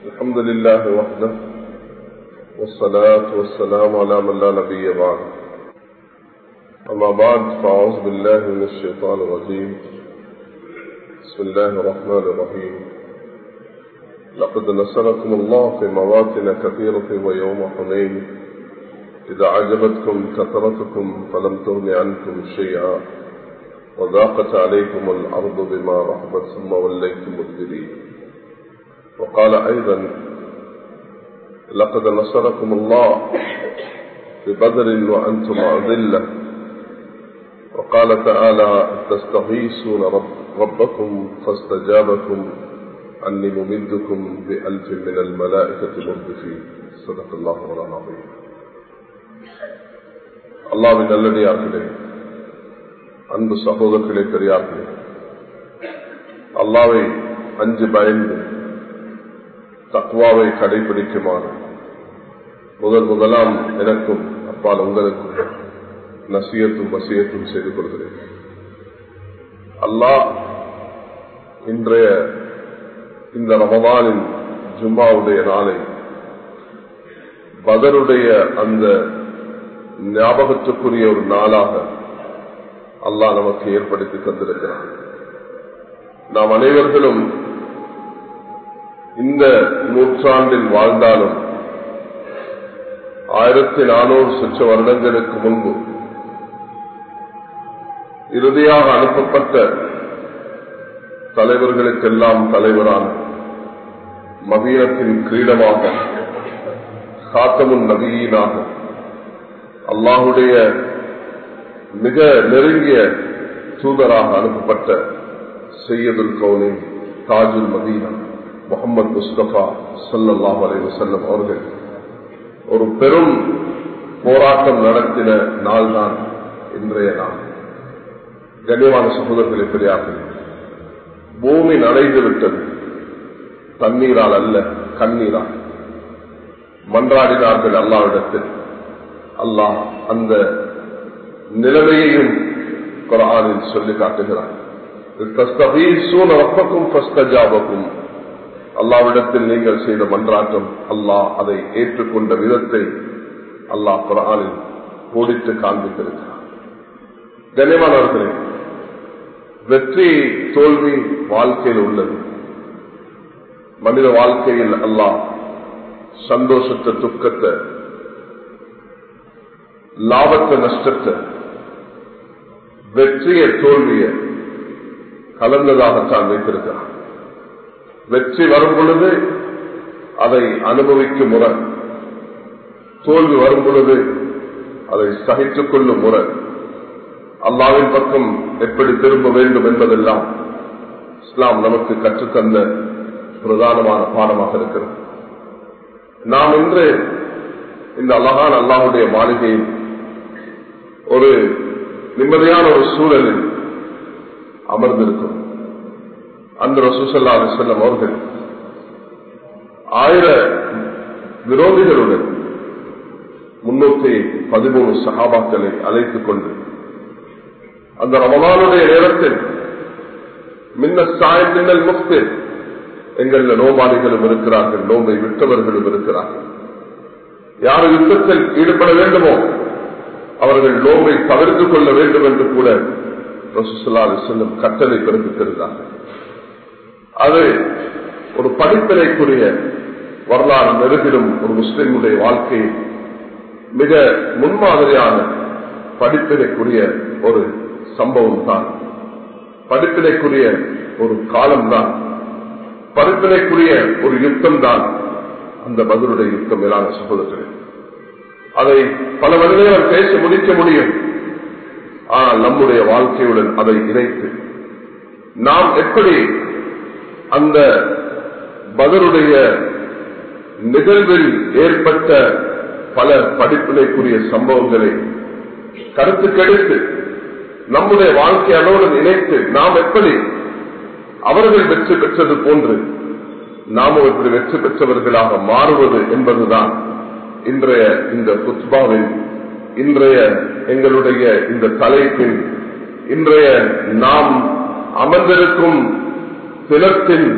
الحمد لله وحده والصلاة والسلام على من لا نبي بعد أما بعد فأعوذ بالله من الشيطان الرجيم بسم الله الرحمن الرحيم لقد نصركم الله في مواطن كثيرة ويوم حنين إذا عجبتكم كثرتكم فلم تغن عنكم شيئا وضاقت عليكم الأرض بما رحبت ثم وليتم مدبرين وقال أيضا لقد نصركم الله ببدر وأنتم أذلة وقال تعالى تستغيثون رب ربكم فاستجابكم أني ممدكم بألف من الملائكة مردفين صدق الله العظيم அல்லாவின் நல்லடியார்களே அன்பு சகோதரர்களே பெரியார்களே அல்லாவை அஞ்சு பயந்து தக்குவாவை கடைபிடிக்குமாறு முதல் முதலாம் எனக்கும் அப்பால் உங்களுக்கும் நசியத்தும் வசியத்தும் செய்து கொள்கிறேன் அல்லாஹ் இன்றைய இந்த ரமதானின் ஜும்மாவுடைய நாளை பதருடைய அந்த ஞாபகத்துக்குரிய ஒரு நாளாக அல்லாஹ் நமக்கு ஏற்படுத்தி தந்திருக்கிறார் நாம் அனைவர்களும் இந்த நூற்றாண்டில் வாழ்ந்தாலும் ஆயிரத்தி நானூறு சுற்ற வருடங்களுக்கு முன்பு இறுதியாக அனுப்பப்பட்ட தலைவர்களுக்கெல்லாம் தலைவரான மதீனத்தின் கிரீடமாக காத்தமுன் நபியீனாக அல்லாஹுடைய மிக நெருங்கிய தூதராக அனுப்பப்பட்ட செய்யதுல் கவுனி தாஜுல் மதீனா முகமது முஸ்தபா சல்லாஹ் அலைவசல்லம் அவர்கள் ஒரு பெரும் போராட்டம் நடத்தின நாள்தான் இன்றைய நாள் கண்ணியமான சகோதரர்களை பெரியார்கள் பூமி நனைந்து விட்டது தண்ணீரால் அல்ல கண்ணீரால் மன்றாடினார்கள் அல்லாவிடத்தில் அல்லாஹ் அந்த நிலைமையையும் குரானில் சொல்லி காட்டுகிறார் அல்லாவிடத்தில் நீங்கள் செய்த மன்றாட்டம் அல்லாஹ் அதை ஏற்றுக்கொண்ட விதத்தை அல்லாஹ் குரானில் கோடித்து காண்பித்திருக்கிறார் கனிமானவர்களே வெற்றி தோல்வி வாழ்க்கையில் உள்ளது மனித வாழ்க்கையில் அல்லாஹ் சந்தோஷத்தை துக்கத்தை லாபத்தை நஷ்டத்தை வெற்றிய தோல்விய கலந்ததாகத்தான் வைத்திருக்கிறார் வெற்றி வரும் பொழுது அதை அனுபவிக்கும் முறை தோல்வி வரும் பொழுது அதை சகித்துக் கொள்ளும் முறை அல்லாவின் பக்கம் எப்படி திரும்ப வேண்டும் என்பதெல்லாம் இஸ்லாம் நமக்கு கற்றுத்தந்த பிரதானமான பாடமாக இருக்கிறது நாம் இன்று இந்த அழகான அல்லாஹுடைய மாளிகையில் ஒரு நிம்மதியான ஒரு சூழலில் அமர்ந்திருக்கும் அந்த ரசூசல்லா செல்லம் அவர்கள் ஆயிர விரோதிகளுடன் முன்னூத்தி பதிமூணு சகாபாக்களை அழைத்துக் கொண்டு அந்த ரமலானுடைய நேரத்தில் மின்ன சாயம் மின்னல் முக்து எங்கள நோமாளிகளும் இருக்கிறார்கள் நோம்பை விட்டவர்களும் இருக்கிறார்கள் யார் யுத்தத்தில் ஈடுபட வேண்டுமோ அவர்கள் நோம்பை தவிர்த்து கொள்ள வேண்டும் என்று கூட செல்லும் கட்டளை பிறப்பித்திருந்தார்கள் அது ஒரு படிப்பினைக்குரிய வரலாறு நெருகிடும் ஒரு முஸ்லிமுடைய வாழ்க்கையில் மிக முன்மாதிரியான படிப்பினைக்குரிய ஒரு சம்பவம் தான் படிப்பினைக்குரிய ஒரு காலம்தான் படிப்பினைக்குரிய ஒரு யுத்தம் தான் அந்த பதிலுடைய யுத்தம் மேலான சகோதரர்களே அதை பல வழிகள் பேசி முடிக்க முடியும் ஆனால் நம்முடைய வாழ்க்கையுடன் அதை இணைத்து நாம் எப்படி அந்த பதிலுடைய நிகழ்வில் ஏற்பட்ட பல படிப்பினைக்குரிய சம்பவங்களை கருத்து கெடுத்து நம்முடைய வாழ்க்கையோடு இணைத்து நாம் எப்படி அவர்கள் வெற்றி பெற்றது போன்று நாமும் எப்படி வெற்றி பெற்றவர்களாக மாறுவது என்பதுதான் இன்றைய இந்த புத்பாவின் இன்றைய எங்களுடைய இந்த தலைப்பின் இன்றைய நாம் அமர்ந்திருக்கும் தினத்தின்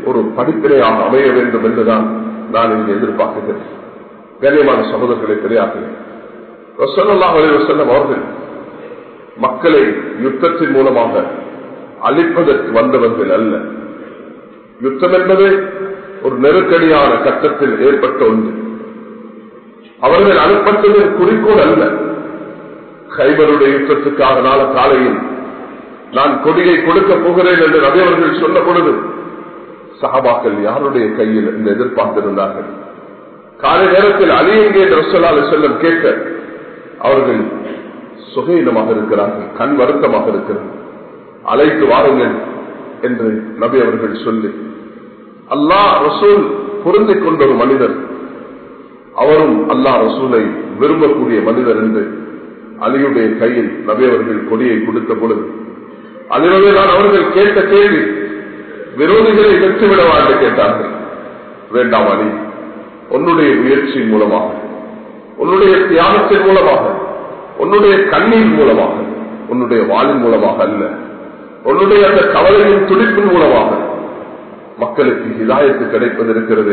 ஒரு படிப்பினையாக அமைய வேண்டும் என்றுதான் நான் இங்கு எதிர்பார்க்கிறேன் கண்ணியமான சகோதரர்களை பெரியார்கள் செல்லம் அவர்கள் மக்களை யுத்தத்தின் மூலமாக அழிப்பதற்கு வந்தவர்கள் அல்ல யுத்தம் என்பது ஒரு நெருக்கடியான கட்டத்தில் ஏற்பட்ட ஒன்று அவர்கள் அனுப்பட்டதின் குறிக்கோள் அல்ல கைபருடைய யுத்தத்துக்காக நாள காலையில் நான் கொடியை கொடுக்க போகிறேன் என்று நபி அவர்கள் சொன்ன பொழுது சஹாபாக்கள் யாருடைய கையில் என்று எதிர்பார்த்திருந்தார்கள் காலை நேரத்தில் அலி எங்கே ரசலால் செல்லம் கேட்க அவர்கள் சுகையினமாக இருக்கிறார்கள் கண் வருத்தமாக இருக்கிறது அழைத்து வாருங்கள் என்று நபி அவர்கள் சொல்லி அல்லாஹ் ரசூல் பொருந்திக் கொண்ட ஒரு மனிதர் அவரும் அல்லாஹ் ரசூலை விரும்பக்கூடிய மனிதர் என்று அலியுடைய கையில் நபி அவர்கள் கொடியை கொடுத்த பொழுது அதில்தான் அவர்கள் கேட்ட கேள்வி விரோதிகளை வெற்றிவிடவா என்று கேட்டார்கள் வேண்டாம் அலி உன்னுடைய முயற்சியின் மூலமாக உன்னுடைய தியாகத்தின் மூலமாக உன்னுடைய கண்ணீர் மூலமாக உன்னுடைய வாளின் மூலமாக அல்ல உன்னுடைய அந்த கவலையின் துடிப்பின் மூலமாக மக்களுக்கு இதாயத்து கிடைப்பது இருக்கிறது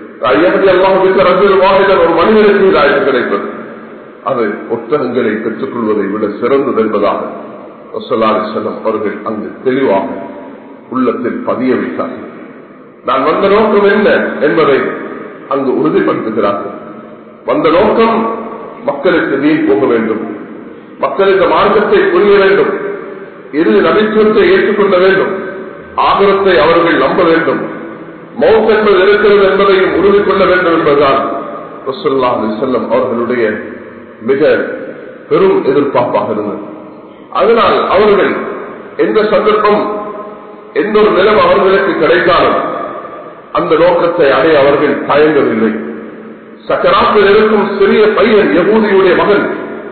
ஒரு மனிதனுக்கு இதாயத்து கிடைப்பது அது ஒட்டகங்களை பெற்றுக் கொள்வதை விட சிறந்தது என்பதாக செல்லம் அவர்கள் அங்கு தெளிவாக உள்ளத்தில் பதிய வைத்தார்கள் நான் வந்த நோக்கம் என்ன என்பதை அங்கு உறுதிப்படுத்துகிறார்கள் வந்த நோக்கம் மக்களுக்கு நீர் போக வேண்டும் மக்களுக்கு மார்க்கத்தை புரிய வேண்டும் இறுதி நபித்துவத்தை ஏற்றுக்கொள்ள வேண்டும் ஆகரத்தை அவர்கள் நம்ப வேண்டும் மௌத் என்பது இருக்கிறது என்பதையும் உறுதி கொள்ள வேண்டும் என்பதுதான் செல்லம் அவர்களுடைய மிக பெரும் எதிர்பார்ப்பாக இருந்தது அதனால் அவர்கள் எந்த சந்தர்ப்பம் எந்த ஒரு நிலம் அவர்களுக்கு கிடைத்தாலும் அந்த நோக்கத்தை அடைய அவர்கள் தயங்கவில்லை சக்கராத்தில் இருக்கும் சிறிய பையன் யகூதியுடைய மகன்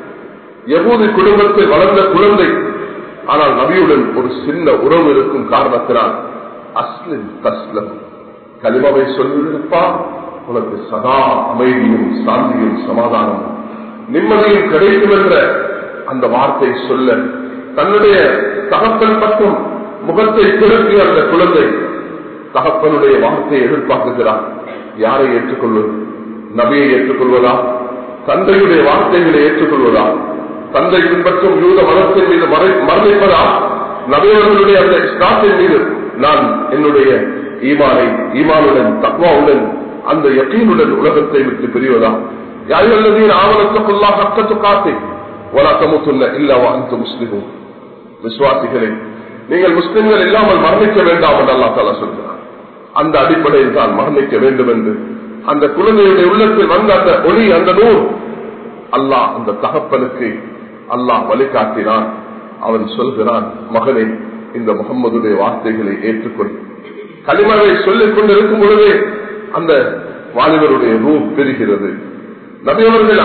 யகூதி குடும்பத்தில் வளர்ந்த குழந்தை ஆனால் நபியுடன் ஒரு சின்ன உறவு இருக்கும் காரணத்தினால் அஸ்லிம் தஸ்லம் கலிமாவை சொல்லுப்பா உனக்கு சதா அமைதியும் சாந்தியும் சமாதானமும் நிம்மதியும் கிடைக்கும் என்ற அந்த வார்த்தை சொல்ல தன்னுடைய தகப்பன் பற்றும் முகத்தை திருப்பி அந்த குழந்தை தகப்பனுடைய வார்த்தையை எதிர்பார்க்குகிறார் யாரை ஏற்றுக்கொள்வது நபியை ஏற்றுக்கொள்வதா தந்தையுடைய வார்த்தைகளை ஏற்றுக்கொள்வதா தந்தை பின்பற்றும் யூத மதத்தின் மீது மரணிப்பதா நபியவர்களுடைய அந்த இஸ்லாத்தின் மீது நான் என்னுடைய ஈமானை ஈமானுடன் தக்வாவுடன் அந்த யக்கீனுடன் உலகத்தை விட்டு பிரிவதா யாருள்ளதின் ஆவணத்துக்குள்ளா கக்கத்து காத்தை வழக்கமுத்துள்ள இல்லவா அந்த முஸ்லிமும் விசுவாசிகளே நீங்கள் முஸ்லிம்கள் இல்லாமல் மரணிக்க வேண்டாம் என்று அல்லா தாலா சொல்கிறார் அந்த அடிப்படையில் தான் மரணிக்க வேண்டும் என்று அந்த குழந்தையுடைய உள்ளத்தில் வந்த அந்த ஒளி அந்த நூல் அல்லாஹ் அந்த தகப்பனுக்கு அல்லாஹ் வழிகாட்டினான் அவன் சொல்கிறான் மகனே இந்த முகம்மதுடைய வார்த்தைகளை ஏற்றுக்கொள் களிமறை சொல்லிக் கொண்டிருக்கும் பொழுதே அந்த வாலிபருடைய ரூ பெறுகிறது நபியவர்கள்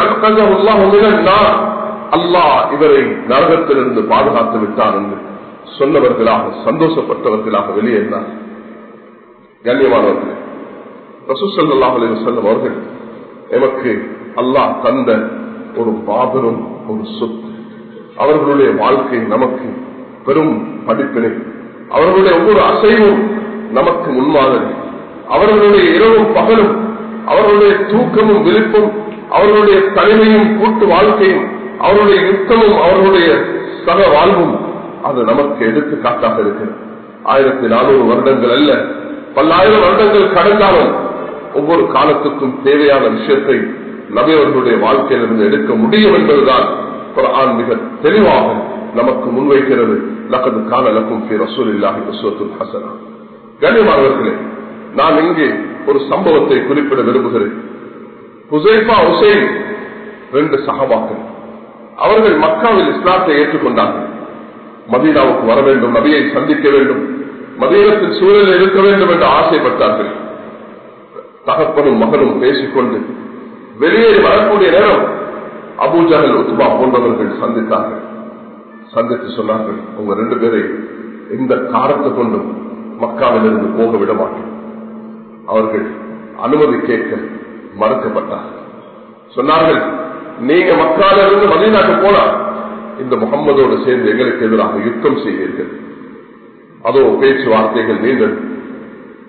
அல்லாஹ் இவரை நரகத்திலிருந்து பாதுகாத்து விட்டார் என்று சொன்னவர்களாக சந்தோஷப்பட்டவர்களாக வெளியேறினார் கண்ணியமானவர்கள் ரசூசல்லாஹ் செல்லும் அவர்கள் எமக்கு அல்லாஹ் தந்த ஒரு மாபெரும் ஒரு சொத்து அவர்களுடைய வாழ்க்கை நமக்கு பெரும் படிப்பினை அவர்களுடைய ஒவ்வொரு அசைவும் நமக்கு முன்மாதிரி அவர்களுடைய இரவும் பகலும் அவர்களுடைய தூக்கமும் விழிப்பும் அவர்களுடைய தனிமையும் கூட்டு வாழ்க்கையும் அவருடைய யுத்தமும் அவர்களுடைய சக வாழ்வும் அது நமக்கு எடுத்துக்காட்டாக இருக்கிறது ஆயிரத்தி நானூறு வருடங்கள் அல்ல பல்லாயிரம் வருடங்கள் கடந்தாலும் ஒவ்வொரு காலத்துக்கும் தேவையான விஷயத்தை நபியவர்களுடைய வாழ்க்கையிலிருந்து எடுக்க முடியும் என்பதுதான் குரான் மிக தெளிவாக நமக்கு முன்வைக்கிறது லக்கது காலலக்கும் ரசூல் இல்லாஹி ரசூத்துல் ஹசனா கண்ணியமானவர்களே நான் இங்கே ஒரு சம்பவத்தை குறிப்பிட விரும்புகிறேன் ஹுசைஃபா ஹுசைன் ரெண்டு சகபாக்கள் அவர்கள் மக்காவில் இஸ்லாத்தை ஏற்றுக்கொண்டார்கள் மதீனாவுக்கு வர வேண்டும் நபியை சந்திக்க வேண்டும் மதீனத்தின் சூழலில் இருக்க வேண்டும் என்று ஆசைப்பட்டார்கள் தகப்பனும் மகனும் பேசிக்கொண்டு வெளியேறி வரக்கூடிய நேரம் அபூஜகல் உத்மா போன்றவர்கள் சந்தித்தார்கள் சந்தித்து சொன்னார்கள் உங்க ரெண்டு பேரை எந்த காரத்தை கொண்டும் மக்காவிலிருந்து போக விட மாட்டோம் அவர்கள் அனுமதி கேட்க மறுக்கப்பட்டார்கள் சொன்னார்கள் நீங்க மக்காலிருந்து மதீனாக்கு போனா இந்த முகம்மதோடு சேர்ந்து எங்களுக்கு எதிராக யுத்தம் செய்வீர்கள் அதோ பேச்சுவார்த்தைகள் நீங்கள்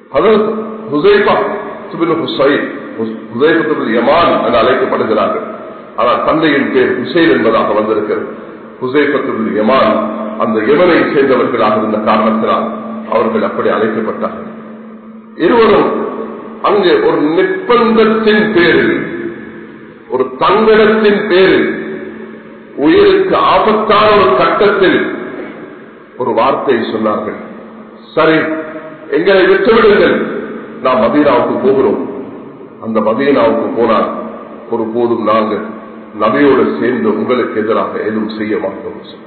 அதற்கு ஹுசைபா சுபின் ஹுசைன் ஹுசைபத்துல் யமான் என அழைக்கப்படுகிறார்கள் ஆனால் தந்தையின் பேர் ஹுசைன் என்பதாக வந்திருக்கிறது ஹுசைபத்துல் யமான் அந்த யமனை சேர்ந்தவர்களாக இருந்த காரணத்தினால் அவர்கள் அப்படி அழைக்கப்பட்டார்கள் இருவரும் அங்கே ஒரு நிர்பந்தத்தின் பேரில் ஒரு தங்கடத்தின் பேரில் உயிருக்கு ஆபத்தான ஒரு கட்டத்தில் ஒரு வார்த்தை சொன்னார்கள் சரி எங்களை விட்டுவிடுங்கள் நாம் மதீனாவுக்கு போகிறோம் அந்த மதீனாவுக்கு போனால் ஒரு போதும் நாங்கள் நபியோடு சேர்ந்து உங்களுக்கு எதிராக எதுவும் செய்ய மாட்டோம் சொன்னார்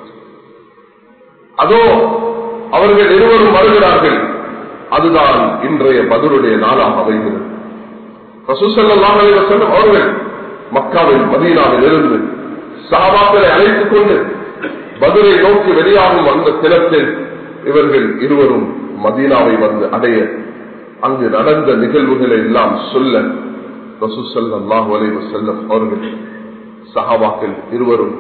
அதோ அவர்கள் இருவரும் வருகிறார்கள் அதுதான் இன்றைய பதிலுடைய நாளாக அமைகிறது செல்லும் அவர்கள் மக்காவில் மதீனாவில் இருந்து சாபாக்களை அழைத்துக் கொண்டு பதிலை நோக்கி வெளியாகும் அந்த தினத்தில் இவர்கள் இருவரும் மதீனாவை வந்து அடைய அங்கு நடந்த நிகழ்வுகளை எல்லாம் சொல்ல ரசூசல்லாஹு அலைவ செல்லம் அவர்கள் சஹாபாக்கள் இருவரும்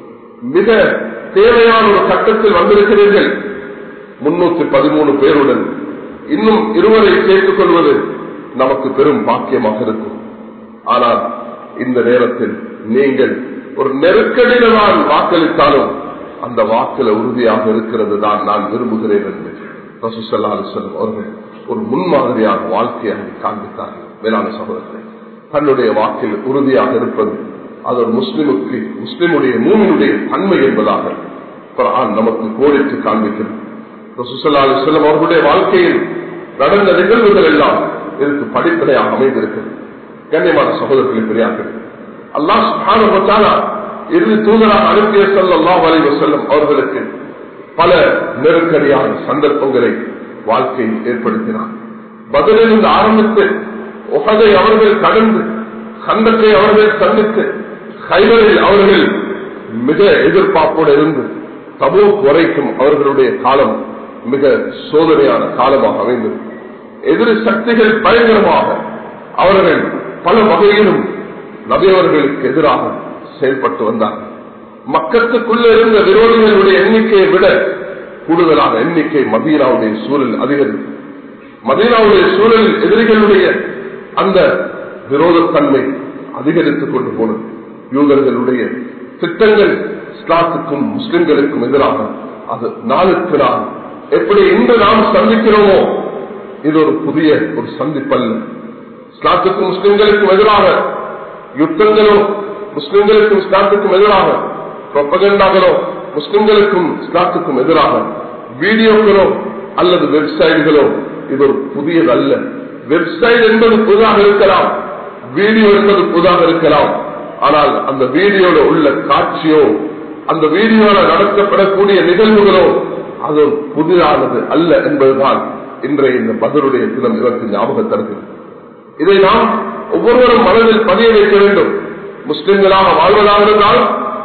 மிக தேவையான ஒரு கட்டத்தில் வந்திருக்கிறீர்கள் முன்னூத்தி பதிமூணு பேருடன் இன்னும் இருவரை சேர்த்துக் கொள்வது நமக்கு பெரும் பாக்கியமாக இருக்கும் ஆனால் இந்த நேரத்தில் நீங்கள் ஒரு நெருக்கடியில நான் வாக்களித்தாலும் அந்த வாக்கில உறுதியாக இருக்கிறது தான் நான் விரும்புகிறேன் என்று ரசூசல்லா அலிஸ்லம் அவர்கள் ஒரு முன்மாதிரியான வாழ்க்கையாக காண்பித்தார்கள் வேளாண் சகோதரத்தை தன்னுடைய வாக்கில் உறுதியாக இருப்பது அது ஒரு முஸ்லிமுக்கு முஸ்லிமுடைய மூமினுடைய தன்மை என்பதாக குரான் நமக்கு கோடிட்டு காண்பிக்கிறது ரசூசல்லா அலிஸ்லம் அவர்களுடைய வாழ்க்கையில் நடந்த நிகழ்வுகள் எல்லாம் இதற்கு படிப்படையாக அமைந்திருக்கிறது கண்ணியமான சகோதரர்களின் பெரியார்கள் அல்லாஹ் சுபான இறுதி தூதராக அனுப்பிய செல்லம் வரைவு செல்லும் அவர்களுக்கு பல நெருக்கடியான சந்தர்ப்பங்களை வாழ்க்கையில் ஏற்படுத்தினார் பதிலிருந்து ஆரம்பித்து உகதை அவர்கள் கடந்து கந்தத்தை அவர்கள் சந்தித்து கைகளில் அவர்கள் மிக எதிர்பார்ப்போடு இருந்து தபூக் வரைக்கும் அவர்களுடைய காலம் மிக சோதனையான காலமாக அமைந்தது எதிர் சக்திகள் பயங்கரமாக அவர்கள் பல வகையிலும் நபியவர்களுக்கு எதிராக செயல்பட்டு வந்தார்கள் மக்களுக்குள்ள இருந்த விரோதிகளுடைய எண்ணிக்கையை விட கூடுதலான எண்ணிக்கை மதீனாவுடைய சூழல் அதிகரித்து மதீனாவுடைய சூழலில் எதிரிகளுடைய அந்த விரோதத்தன்மை அதிகரித்துக் கொண்டு போனது யூதர்களுடைய திட்டங்கள் இஸ்லாத்துக்கும் முஸ்லிம்களுக்கும் எதிராக அது நாளுக்கு நாள் எப்படி இன்று நாம் சந்திக்கிறோமோ இது ஒரு புதிய ஒரு சந்திப்பல்ல இஸ்லாத்துக்கும் முஸ்லிம்களுக்கும் எதிராக யுத்தங்களோ முஸ்லிம்களுக்கும் இஸ்லாத்துக்கும் எதிராக புரப்பகண்டாகளோ முஸ்லிம்களுக்கும் இஸ்லாத்துக்கும் எதிராக வீடியோக்களோ அல்லது வெப்சைட்டுகளோ இது ஒரு புதியதல்ல வெப்சைட் என்பது புதிதாக இருக்கலாம் வீடியோ என்பது புதிதாக இருக்கலாம் ஆனால் அந்த வீடியோல உள்ள காட்சியோ அந்த வீடியோல நடத்தப்படக்கூடிய நிகழ்வுகளோ அது ஒரு புதிதானது அல்ல என்பதுதான் இன்றைய இந்த பதிலுடைய தினம் இதற்கு ஞாபகம் தருகிறது இதை நாம் ஒவ்வொருவரும் மனதில் பதிய வைக்க வேண்டும் முஸ்லிம்களாக வாழ்வதாக இருந்தால்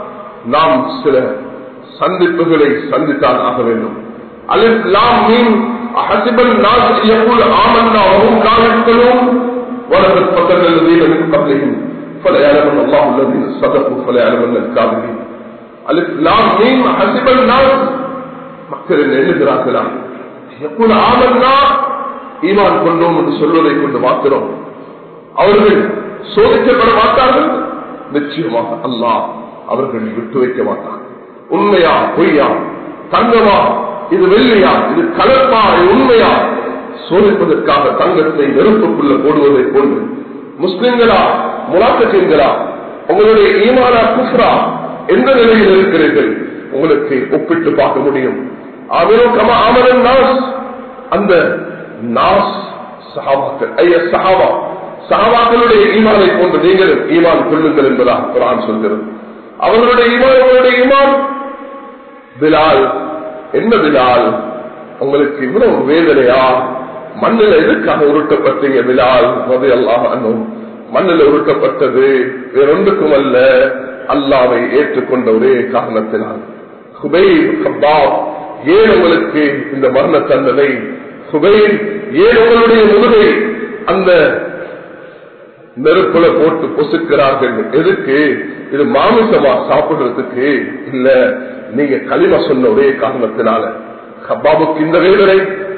நாம் சில சந்திப்புகளை சந்தித்தான் ஆக வேண்டும் அலிஸ்லாம் மீன் அஹசிபன் நாஸ் يقول آمنا وهم لا يفتنون ولقد فتن الذين من قبلهم فلا يعلمن الله الذين صدقوا فلا يعلمن الكاذبين الاسلام மீன் حسب الناس மக்கள் என்ன எண்ணுகிறார்களா எப்போது ஆமன்னா ஈமான் கொண்டோம் என்று சொல்வதை கொண்டு மாத்திரம் அவர்கள் சோதிக்கப்பட மாட்டார்கள் நிச்சயமாக அல்லாஹ் அவர்கள் விட்டு வைக்க மாட்டார் உண்மையா பொய்யா தங்கமா இது வெள்ளையா இது கலப்பா இது உண்மையா சோதிப்பதற்காக தங்கத்தை நெருப்புக்குள்ள போடுவதை போன்று முஸ்லிம்களா முலாக்கீன்களா உங்களுடைய ஈமானா குஃப்ரா எந்த நிலையில் இருக்கிறீர்கள் உங்களுக்கு ஒப்பிட்டு பார்க்க முடியும் ஆமினோ கம ஆமனன் நாஸ் அந்த நாஸ் சஹாபாக்கள் ஐய சஹாபா சஹாபாக்களுடைய ஈமானை போன்று நீங்களும் ஈமான் கொள்ளுங்கள் என்பதாக குரான் சொல்கிறது அவர்களுடைய ஈமான் அவர்களுடைய ஈமான் பிலால் என்ன பிலால் உங்களுக்கு இவ்வளவு வேதனையா மண்ணில் எதுக்காக உருட்டப்பட்டீங்க பிலால் ரவி அல்லாஹ் அண்ணும் மண்ணில் உருட்டப்பட்டது வேறொன்றுக்கும் அல்ல அல்லாவை ஏற்றுக்கொண்ட ஒரே காரணத்தினால் ஹுபைல் கப்பாப் ஏன் உங்களுக்கு இந்த மரண தண்டனை ஹுபைல் ஏன் உங்களுடைய முதுகை அந்த நெருப்புல போட்டு பொசுக்கிறார்கள் எதுக்கு இது மாமிசமா சாப்பிடுறதுக்கு இல்ல நீங்க களிம சொன்ன ஒரே காரணத்தினால ஹப்பாபுக்கு இந்த வேதனை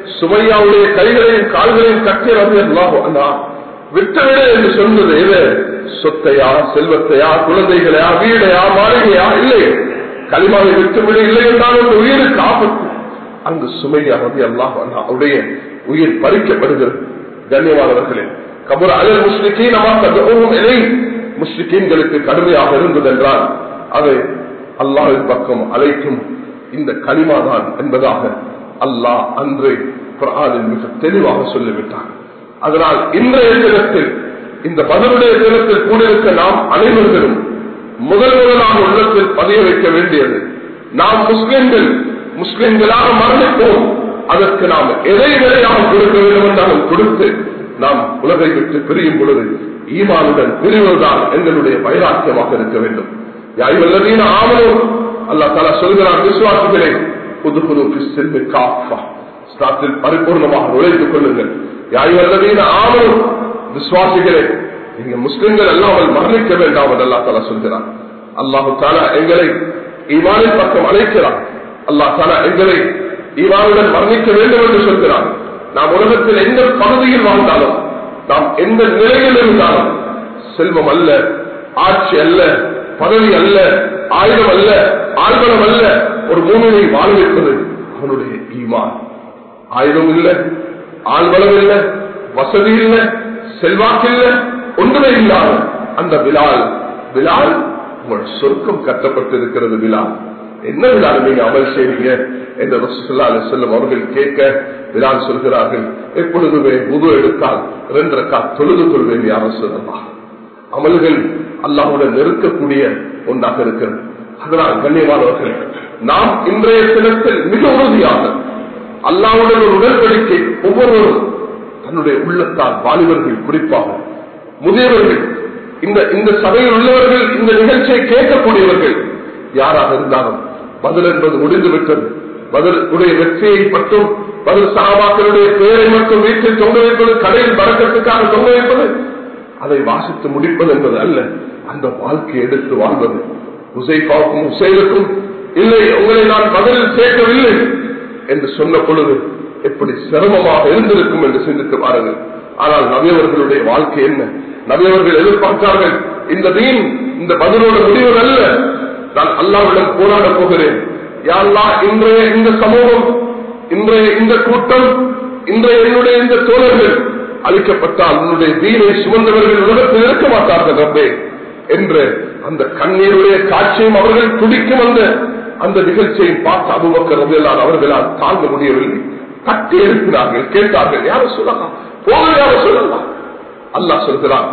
சுமையாவுடைய கைகளையும் கால்களையும் கட்டி ரவி விட்டுவிடு என்று சொன்னது எது சொத்தையா செல்வத்தையா குழந்தைகளையா வீடையா மாளிகையா இல்லை களிமாவை விட்டுவிடு இல்லை என்றால் அந்த உயிருக்கு ஆபத்து அங்கு சுமையா ரவி அல்லாஹ் அவருடைய உயிர் பறிக்கப்படுகிறது கண்ணியமானவர்களே கபுர் அலல் முஸ்லிக்கீன் அம்மா இலை முஸ்லிக்கீன்களுக்கு கடுமையாக இருந்தது என்றால் அதை அல்லாஹின் பக்கம் அழைக்கும் இந்த களிமாதான் என்பதாக அல்லாஹ் அன்று குரானில் மிக தெளிவாக சொல்லிவிட்டார் அதனால் இன்றைய தினத்தில் இந்த பதிலுடைய தினத்தில் கூடியிருக்க நாம் அனைவர்களும் முதல் முதலாக உள்ளத்தில் பதிய வைக்க வேண்டியது நாம் முஸ்லிம்கள் முஸ்லிம்களாக மரணிப்போம் அதற்கு நாம் எதை விலையாக கொடுக்க வேண்டும் என்றாலும் கொடுத்து நாம் உலகை விட்டு பிரியும் பொழுது ஈமானுடன் பிரிவதுதான் எங்களுடைய வைராக்கியமாக இருக்க வேண்டும் யாய்வல்லதீன ஆமனும் அல்லா தலா சொல்கிறார் விசுவாசிகளே புதுகுரு செல்வி காஃபா ஸ்தாத்தில் பரிபூர்ணமாக நுழைத்துக் கொள்ளுங்கள் யாய்வல்லதீன ஆமனும் விசுவாசிகளே நீங்க முஸ்லிம்கள் அல்லாமல் மரணிக்க வேண்டாம் என்று அல்லா தலா சொல்கிறார் அல்லாஹு தாலா எங்களை ஈமானின் பக்கம் அழைக்கிறார் அல்லாஹ் தாலா எங்களை ஈமானுடன் மரணிக்க வேண்டும் என்று சொல்கிறார் நாம் உலகத்தில் எந்த பகுதியில் வாழ்ந்தாலும் நாம் எந்த நிலையில் இருந்தாலும் செல்வம் அல்ல ஆட்சி அல்ல பதவி அல்ல ஆயுதம் அல்ல ஆழ்வனம் அல்ல ஒரு மூமியை வாழ வைப்பது அவனுடைய ஈமான் ஆயுதம் இல்லை ஆழ்வலம் இல்லை வசதி இல்லை செல்வாக்கு இல்லை ஒன்றுமே இல்லாத அந்த விழால் விழால் உங்கள் சொர்க்கம் கட்டப்பட்டிருக்கிறது விழா என்ன விழா நீங்க அமல் செய்வீங்க என்று ரசூலுல்லாஹி அலைஹி வஸல்லம் அவர்கள் கேட்க விழால் சொல்கிறார்கள் எப்பொழுதுமே உது எடுத்தால் ரெண்டு ரக்காத் தொழுது கொள்வேன் யார் சொல்லலாம் அமல்கள் அல்லாஹுடன் நெருக்கக்கூடிய ஒன்றாக இருக்கிறது அதனால் கண்ணியமானவர்கள் நாம் இன்றைய தினத்தில் மிக உறுதியாக அல்லாவுடன் ஒரு உடன்படிக்கை ஒவ்வொருவரும் தன்னுடைய உள்ளத்தால் வாலிபர்கள் குறிப்பாக முதியவர்கள் இந்த இந்த சபையில் உள்ளவர்கள் இந்த நிகழ்ச்சியை கேட்கக்கூடியவர்கள் யாராக இருந்தாலும் பதில் என்பது முடிந்துவிட்டது பதில் உடைய வெற்றியை மட்டும் பதில் சகாபாக்களுடைய பெயரை மட்டும் வீட்டில் தொங்க வைப்பது கடையில் பறக்கத்துக்காக தொங்க வைப்பது அதை வாசித்து முடிப்பது என்பது அல்ல அந்த வாழ்க்கையை எடுத்து வாழ்வது உசைஃபாவுக்கும் உசைலுக்கும் இல்லை உங்களை நான் பதிலில் சேர்க்கவில்லை என்று சொன்ன பொழுது எப்படி சிரமமாக இருந்திருக்கும் என்று சிந்தித்து பாருங்கள் ஆனால் நவியவர்களுடைய வாழ்க்கை என்ன நவியவர்கள் எதிர்பார்த்தார்கள் இந்த தீன் இந்த பதிலோட முடிவு அல்ல நான் அல்லாவிடம் போராட போகிறேன் யாழ்லா இன்றைய இந்த சமூகம் இன்றைய இந்த கூட்டம் இன்றைய என்னுடைய இந்த தோழர்கள் அளிக்கப்பட்டால் உன்னுடைய தீனை சுமந்தவர்கள் உலகத்தில் இருக்க மாட்டார்கள் ரப்பே என்று அந்த கண்ணீருடைய காட்சியும் அவர்கள் துடிக்கும் அந்த அந்த நிகழ்ச்சியை பார்த்து அபுபக்கர் ரவியல்லால் அவர்களால் தாங்க முடியவில்லை தட்டி எழுப்பினார்கள் கேட்டார்கள் யார சொல்லலாம் போக யார சொல்லலாம் அல்லாஹ் சொல்கிறான்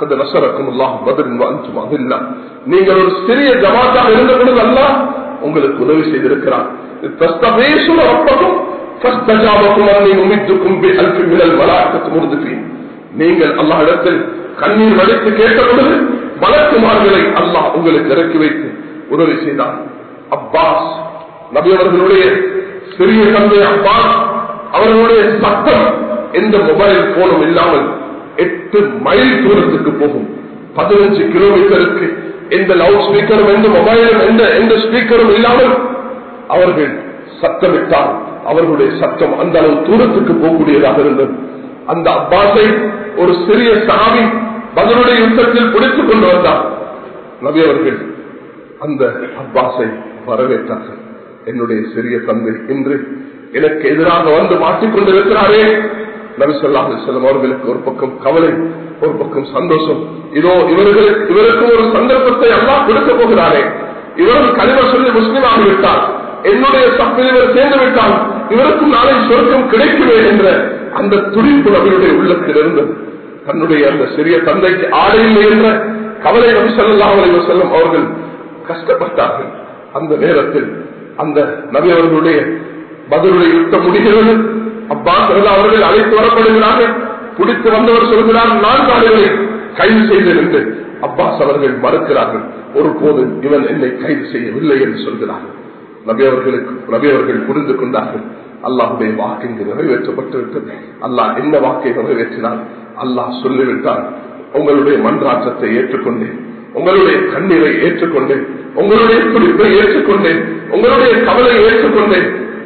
நீங்கள் ஒரு சிறிய ஜமாத்தாக இருந்த பொழுது அல்ல உங்களுக்கு உதவி செய்திருக்கிறார் நீங்கள் அல்லாஹ் இடத்தில் கண்ணீர் வடித்து கேட்ட பொழுது வழக்குமார்களை அல்லாஹ் உங்களுக்கு இறக்கி வைத்து உதவி செய்தார் அப்பாஸ் நபி அவர்களுடைய சிறிய தந்தை அப்பாஸ் அவர்களுடைய சட்டம் எந்த மொபைல் போனும் இல்லாமல் எட்டு மைல் தூரத்துக்கு போகும் பதினஞ்சு கிலோமீட்டருக்கு எந்த லவுட் ஸ்பீக்கரும் எந்த மொபைலும் எந்த எந்த ஸ்பீக்கரும் இல்லாமல் அவர்கள் சத்தமிட்டால் அவர்களுடைய சத்தம் அந்த அளவு தூரத்துக்கு போகக்கூடியதாக இருந்தது அந்த அப்பாஸை ஒரு சிறிய சாமி பதிலுடைய யுத்தத்தில் பிடித்துக் கொண்டு வந்தார் நபி அவர்கள் அந்த அப்பாஸை வரவேற்றார்கள் என்னுடைய சிறிய தந்தை இன்று எனக்கு எதிராக வந்து மாட்டிக்கொண்டிருக்கிறாரே நபி சொல்லாஹ் செல்லும் அவர்களுக்கு ஒரு பக்கம் கவலை ஒரு பக்கம் சந்தோஷம் இதோ இவர்களுக்கு இவருக்கும் ஒரு சந்தர்ப்பத்தை எல்லாம் கொடுக்க போகிறாரே இவரும் கனிம சொல்லி முஸ்லீம் ஆகிவிட்டார் என்னுடைய சப்பில் இவர் சேர்ந்து விட்டால் இவருக்கும் நாளை சொர்க்கம் கிடைக்குமே என்ற அந்த துடிப்பு அவருடைய உள்ளத்தில் இருந்தது தன்னுடைய அந்த சிறிய தந்தைக்கு ஆடை இல்லை என்ற கவலை நபி சொல்லா செல்லும் அவர்கள் கஷ்டப்பட்டார்கள் அந்த நேரத்தில் அந்த நபி அவர்களுடைய பதிலுடைய யுத்தம் முடிகிறது அப்பாஸ் அவர்கள் அழைத்து வரப்படுகிறார்கள் பிடித்து வந்தவர் சொல்கிறார் நான்கு ஆடுகளை கைது செய்தேன் என்று அப்பாஸ் அவர்கள் மறுக்கிறார்கள் ஒருபோது இவன் என்னை கைது செய்யவில்லை என்று சொல்கிறார்கள் நபி அவர்களுக்கு நபி அவர்கள் புரிந்து கொண்டார்கள் அல்லாஹுடைய வாக்கு இங்கு நிறைவேற்றப்பட்டு விட்டது அல்லாஹ் என்ன வாக்கை நிறைவேற்றினார் அல்லாஹ் சொல்லிவிட்டார் உங்களுடைய மன்றாற்றத்தை ஏற்றுக்கொண்டேன் உங்களுடைய கண்ணீரை ஏற்றுக்கொண்டேன் உங்களுடைய துடிப்பை ஏற்றுக்கொண்டேன் உங்களுடைய கவலை ஏற்றுக்கொண்டேன்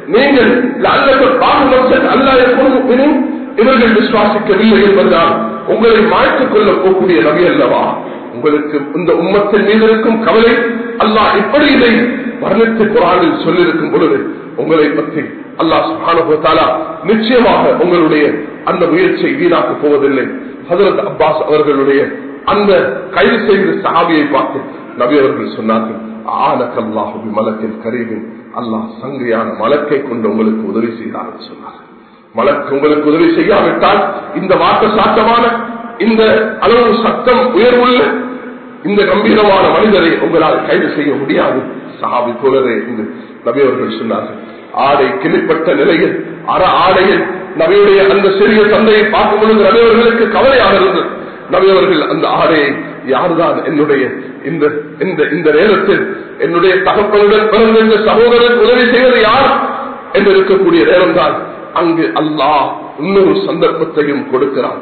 நீங்கள் அல்லது பாகுபட்சன் அல்ல எப்போதும் இவர்கள் விசுவாசிக்கவில்லை என்பதுதான் உங்களை மாற்றிக் கொள்ள போகக்கூடிய நபி அல்லவா உங்களுக்கு இந்த உம்மத்தின் மீது இருக்கும் கவலை அல்லாஹ் இப்படி இதை வர்ணித்து குரானில் சொல்லியிருக்கும் பொழுது உங்களை பற்றி அல்லாஹ் சுபானுபத்தாலா நிச்சயமாக உங்களுடைய அந்த முயற்சியை வீணாக்க போவதில்லை ஹசரத் அப்பாஸ் அவர்களுடைய அந்த கைது செய்த சஹாபியை பார்த்து நபி அவர்கள் சொன்னார்கள் ஆனக்கல்லாஹு மலக்கின் கரீபின் அல்லாஹ் சங்கையான மலக்கை கொண்டு உங்களுக்கு உதவி செய்தார் சொன்னார் மலக்கு உங்களுக்கு உதவி செய்யாவிட்டால் இந்த வாக்கு சாத்தமான இந்த அளவு சத்தம் உயர்வுள்ள இந்த கம்பீரமான மனிதரை உங்களால் கைது செய்ய முடியாது சஹாபி தோழரே என்று நபி அவர்கள் சொன்னார்கள் ஆடை கிளிப்பட்ட நிலையில் அற ஆடையில் நபியுடைய அந்த சிறிய தந்தையை பார்க்கும் பொழுது நபியவர்களுக்கு கவலையாக இருந்தது நபியவர்கள் அந்த ஆடையை யார்தான் என்னுடைய இந்த இந்த இந்த நேரத்தில் என்னுடைய தகப்பனுடன் பிறந்த இந்த சகோதரருக்கு உதவி செய்வது யார் என்று இருக்கக்கூடிய நேரம் தான் அங்கு அல்லாஹ் இன்னொரு சந்தர்ப்பத்தையும் கொடுக்கிறான்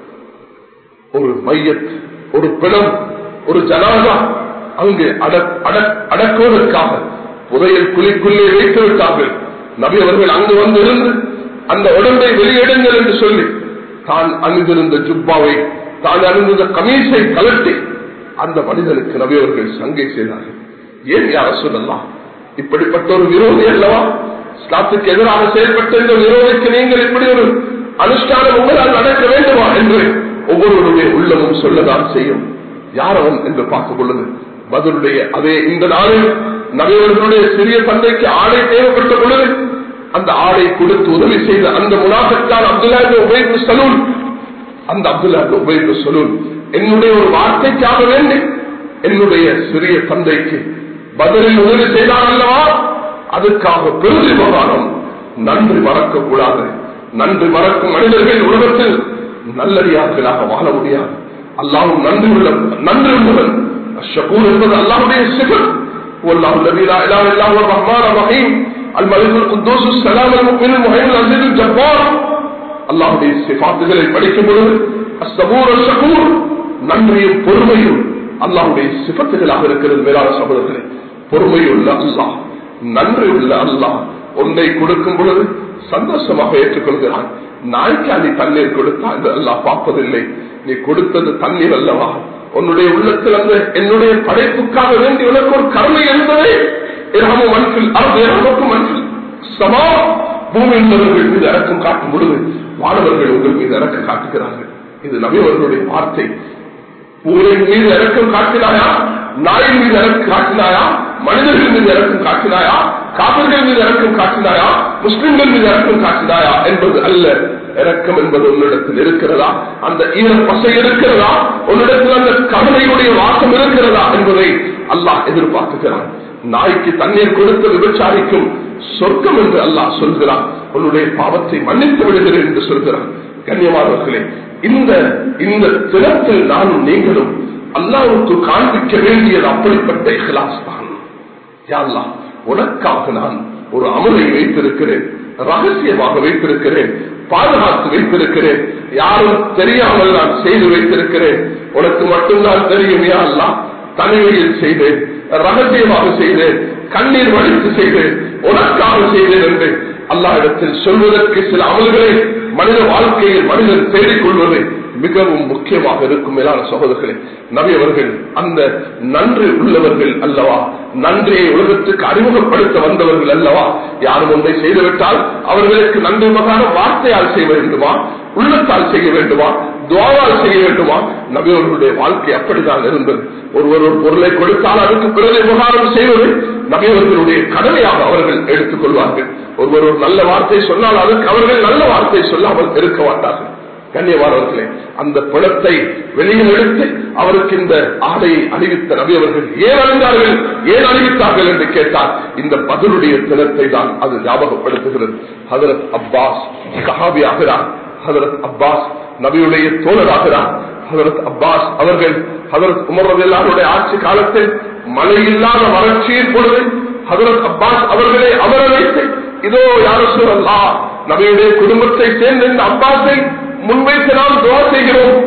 ஒரு மையத் ஒரு பிணம் ஒரு ஜனாதா அங்கு அடக்குவதற்காக புதையல் குழிக்குள்ளே வைத்து விட்டார்கள் நபி அவர்கள் அங்கு வந்து இருந்து அந்த உடம்பை வெளியிடுங்கள் என்று சொல்லி தான் அணிந்திருந்த ஜுப்பாவை தான் அணிந்திருந்த கமீசை கலட்டி அந்த மனிதனுக்கு நபி அவர்கள் சங்கை செய்தார்கள் ஏன் யார சொல்லலாம் இப்படிப்பட்ட ஒரு விரோதி அல்லவா இஸ்லாத்துக்கு எதிராக செயல்பட்ட இந்த விரோதிக்கு நீங்கள் இப்படி ஒரு அனுஷ்டானம் உங்களால் நடக்க வேண்டுமா என்று ஒவ்வொருவருடைய உள்ளமும் சொல்லதான் செய்யும் யார் அவன் என்று பார்த்துக் கொள்ளுது பதிலுடைய அதே இந்த நாளில் நகைவர்களுடைய சிறிய தந்தைக்கு ஆடை தேவைப்பட்ட பொழுது அந்த ஆடை கொடுத்து உதவி செய்த அந்த முனாஃபித்தான் அப்துல்லா உபயோக சலூன் அந்த அப்துல்லா உபயோக சலூன் என்னுடைய ஒரு வார்த்தைக்காக வேண்டி என்னுடைய சிறிய தந்தைக்கு பதிலில் உதவி செய்தான் அல்லவா அதுக்காக பெருதி விவகாரம் நன்றி மறக்க கூடாது நன்றி மறக்கும் மனிதர்கள் உலகத்தில் நல்லடியார்களாக வாழ முடியாது அல்லாவும் நன்றி உள்ள நன்றி உள்ளவன் ஷகூர் என்பது அல்லாவுடைய சிவன் والله الذي لا اله الا هو الرحمن الرحيم الملك القدوس السلام المؤمن المهيمن العزيز الجبار அல்லாஹுடைய சிபாத்துகளை படிக்கும் பொழுது அஸ்தபூர் ஷகூர் நன்றியும் பொறுமையும் அல்லாஹுடைய சிபத்துகளாக இருக்கிறது மேலான சகோதரர்களே பொறுமையுள்ள அல்லாஹ் நன்றி உள்ள அல்லாஹ் ஒன்றை கொடுக்கும் பொழுது சந்தோஷமாக ஏற்றுக்கொள்கிறான் நாய்க்கு நீ தண்ணீர் கொடுத்தா என்று அல்லாஹ் பார்ப்பதில்லை நீ கொடுத்தது தண்ணீர் அல்லவா உன்னுடைய உள்ளத்தில் அந்த என்னுடைய படைப்புக்காக வேண்டி உனக்கு ஒரு கருணை இருந்ததே இரகமும் மனசில் அது இரகமுக்கும் மனசில் சமா பூமி உள்ளவர்கள் மீது இறக்கம் காட்டும் பொழுது மாணவர்கள் உங்கள் மீது இறக்க காட்டுகிறார்கள் இது நபியவர்களுடைய வார்த்தை பூமியின் மீது இறக்கம் காட்டினாயா நாயின் மீது இறக்கம் காட்டினாயா மனிதர்கள் மீது இறக்கம் காட்டினாயா காப்பர்கள் மீது இறக்கம் காட்டினாயா முஸ்லிம்கள் மீது இறக்கம் காட்டினாயா என்பது அல்ல இறக்கம் என்பது உன்னிடத்தில் இருக்கிறதா அந்த ஈர பசை இருக்கிறதா உன்னிடத்தில் அந்த கவலையுடைய வாசம் இருக்கிறதா என்பதை அல்லாஹ் எதிர்பார்க்கிறான் நாய்க்கு தண்ணீர் கொடுத்த விபச்சாரிக்கும் சொர்க்கம் என்று அல்லாஹ் சொல்கிறான் உன்னுடைய பாவத்தை மன்னித்து விடுகிறேன் என்று சொல்கிறான் கண்ணியமானவர்களே இந்த இந்த தினத்தில் நானும் நீங்களும் அல்லாவுக்கு காண்பிக்க வேண்டியது அப்படிப்பட்ட இஹ்லாஸ் தான் யாழ்லா உனக்காக நான் ஒரு அமலை வைத்திருக்கிறேன் ரகசியமாக வைத்திருக்கிறேன் பாதுகாத்து வைத்திருக்கிறேன் யாரும் தெரியாமல் நான் செய்து வைத்திருக்கிறேன் உனக்கு மட்டும்தான் தெரியும் யாழ்லா தனிமையில் செய்தேன் ரகசியமாக செய்தேன் கண்ணீர் வடித்து செய்தேன் உனக்காக செய்தேன் என்று அல்லா இடத்தில் சொல்வதற்கு சில அமல்களை மனித வாழ்க்கையில் மனிதன் தேடிக்கொள்வது மிகவும் முக்கியமாக இருக்கும் மேலான சகோதரர்களே நபி அவர்கள் அந்த நன்றி உள்ளவர்கள் அல்லவா நன்றியை உலகத்துக்கு அறிமுகப்படுத்த வந்தவர்கள் அல்லவா யாரும் ஒன்றை செய்துவிட்டால் அவர்களுக்கு நன்றி மகான வார்த்தையால் செய்ய வேண்டுமா உள்ளத்தால் செய்ய வேண்டுமா துவாவால் செய்ய வேண்டுமா நபி அவர்களுடைய வாழ்க்கை அப்படித்தான் இருந்தது ஒருவர் ஒரு பொருளை கொடுத்தால் அதுக்கு பிறகு விவகாரம் செய்வது நபி அவர்களுடைய கடமையாக அவர்கள் எடுத்துக் கொள்வார்கள் ஒருவர் ஒரு நல்ல வார்த்தை சொன்னால் அதுக்கு அவர்கள் நல்ல வார்த்தை சொல்லாமல் இருக்க மாட்டார்கள் கண்ணியமானவர்களே அந்த பணத்தை வெளியில் எடுத்து அவருக்கு இந்த ஆடையை அணிவித்த நபி அவர்கள் ஏன் அணிந்தார்கள் ஏன் அணிவித்தார்கள் என்று கேட்டால் இந்த பதிலுடைய தினத்தை தான் அது ஞாபகப்படுத்துகிறது ஹதரத் அப்பாஸ் சஹாபி ஆகிறார் ஹதரத் அப்பாஸ் நபியுடைய தோழராகிறார் ஹதரத் அப்பாஸ் அவர்கள் ஹதரத் உமர் ரவில்லாருடைய ஆட்சி காலத்தில் மழை இல்லாத வறட்சியின் பொழுது ஹதரத் அப்பாஸ் அவர்களை அமர வைத்து இதோ யார சூழல்லா நபியுடைய குடும்பத்தை சேர்ந்த இந்த அப்பாஸை முன்வைத்து நாம் துவா செய்கிறோம் எனக்கு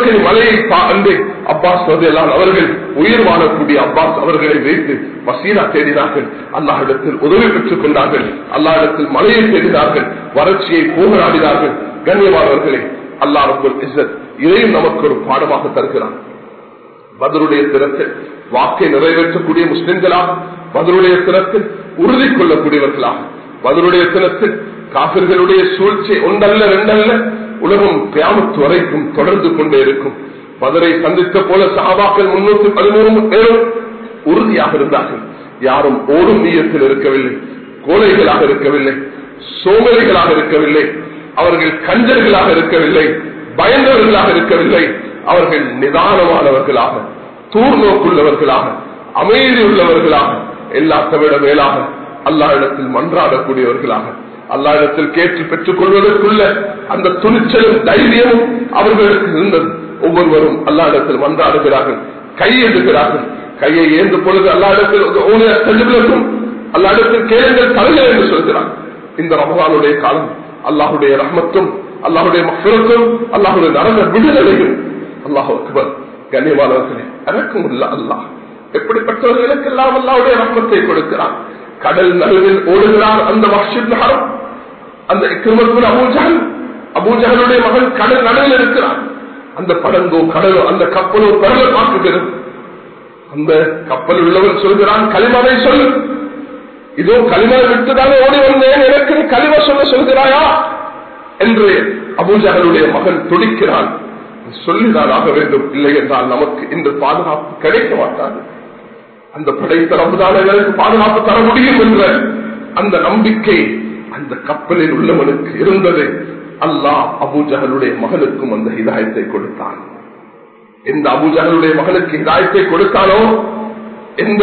துருக்கி மலையை அன்று அப்பாஸ் ரதியல்லான் அவர்கள் உயிர் வாழக்கூடிய அப்பாஸ் அவர்களை வைத்து மசீனா தேடினார்கள் அல்லாஹிடத்தில் உதவி பெற்றுக் கொண்டார்கள் அல்லாஹிடத்தில் மலையை தேடினார்கள் வறட்சியை போகலாடினார்கள் கண்ணியமானவர்களே அல்லா ரபுல் இசத் இதையும் நமக்கு ஒரு பாடமாக தருகிறான் பதிலுடைய திறத்தில் வாக்கை நிறைவேற்றக்கூடிய முஸ்லிம்களாக பதிலுடைய திறத்தில் உறுதி கொள்ளக்கூடியவர்களாக பதிலுடைய தினத்தில் காபிர்களுடைய சூழ்ச்சி ஒன்றல்ல ரெண்டல்ல உலகம் கிராமத்து வரைக்கும் தொடர்ந்து கொண்டே இருக்கும் மதுரை சந்தித்த போல சகாபாக்கள் முன்னூத்தி பதிமூணு பேரும் உறுதியாக இருந்தார்கள் யாரும் ஓடும் நீயத்தில் இருக்கவில்லை கோழைகளாக இருக்கவில்லை சோமரிகளாக இருக்கவில்லை அவர்கள் கஞ்சர்களாக இருக்கவில்லை பயந்தவர்களாக இருக்கவில்லை அவர்கள் நிதானமானவர்களாக தூர்நோக்குள்ளவர்களாக அமைதி உள்ளவர்களாக எல்லாத்த விட மேலாக அல்லா இடத்தில் மன்றாடக்கூடியவர்களாக அல்லா இடத்தில் கேட்டு பெற்றுக் கொள்வதற்குள்ள அந்த துணிச்சலும் தைரியமும் அவர்களுக்கு இருந்தது ஒவ்வொருவரும் அல்லா இடத்தில் மன்றாடுகிறார்கள் கையெழுகிறார்கள் கையை ஏந்த பொழுது அல்லா இடத்தில் அல்லா இடத்தில் கேளுங்கள் தலைகள் என்று சொல்கிறார் இந்த ரமவானுடைய காலம் அல்லாஹுடைய ரஹ்மத்தும் அல்லாஹுடைய மஃபிரத்தும் அல்லாஹுடைய நரக விடுதலையும் அல்லாஹ் அக்பர் கண்ணியமானவர்களே எனக்கும் இல்ல அல்லாஹ் எப்படிப்பட்டவர்களுக்கெல்லாம் அல்லாவுடைய ரத்தத்தை கொடுக்கிறான் கடல் நடுவில் ஓடுகிறார் அந்த மஸ்ஜித் நகரம் அந்த இக்கிரமத்தில் அபூஜகன் அபூஜகனுடைய மகன் கடல் நடுவில் இருக்கிறான் அந்த படங்கோ கடலோ அந்த கப்பலோ கடலை பார்க்குகிறது அந்த கப்பல் உள்ளவன் சொல்கிறான் களிமனை சொல் இதோ களிமனை விட்டுதானே ஓடி வந்தேன் எனக்கு நீ களிம சொல்ல சொல்கிறாயா என்று அபூஜகனுடைய மகன் துடிக்கிறான் சொல்லிதான் ஆக வேண்டும் இல்லை என்றால் நமக்கு இந்த பாதுகாப்பு கிடைக்க மாட்டாது அந்த படைத்த ரம்புதான் எங்களுக்கு பாதுகாப்பு தர முடியும் என்ற அந்த நம்பிக்கை அந்த கப்பலில் உள்ளவனுக்கு இருந்தது அல்லாஹ் அபூஜகலுடைய மகனுக்கும் அந்த ஹிதாயத்தை கொடுத்தான் எந்த அபூஜகலுடைய மகனுக்கு ஹிதாயத்தை கொடுத்தானோ எந்த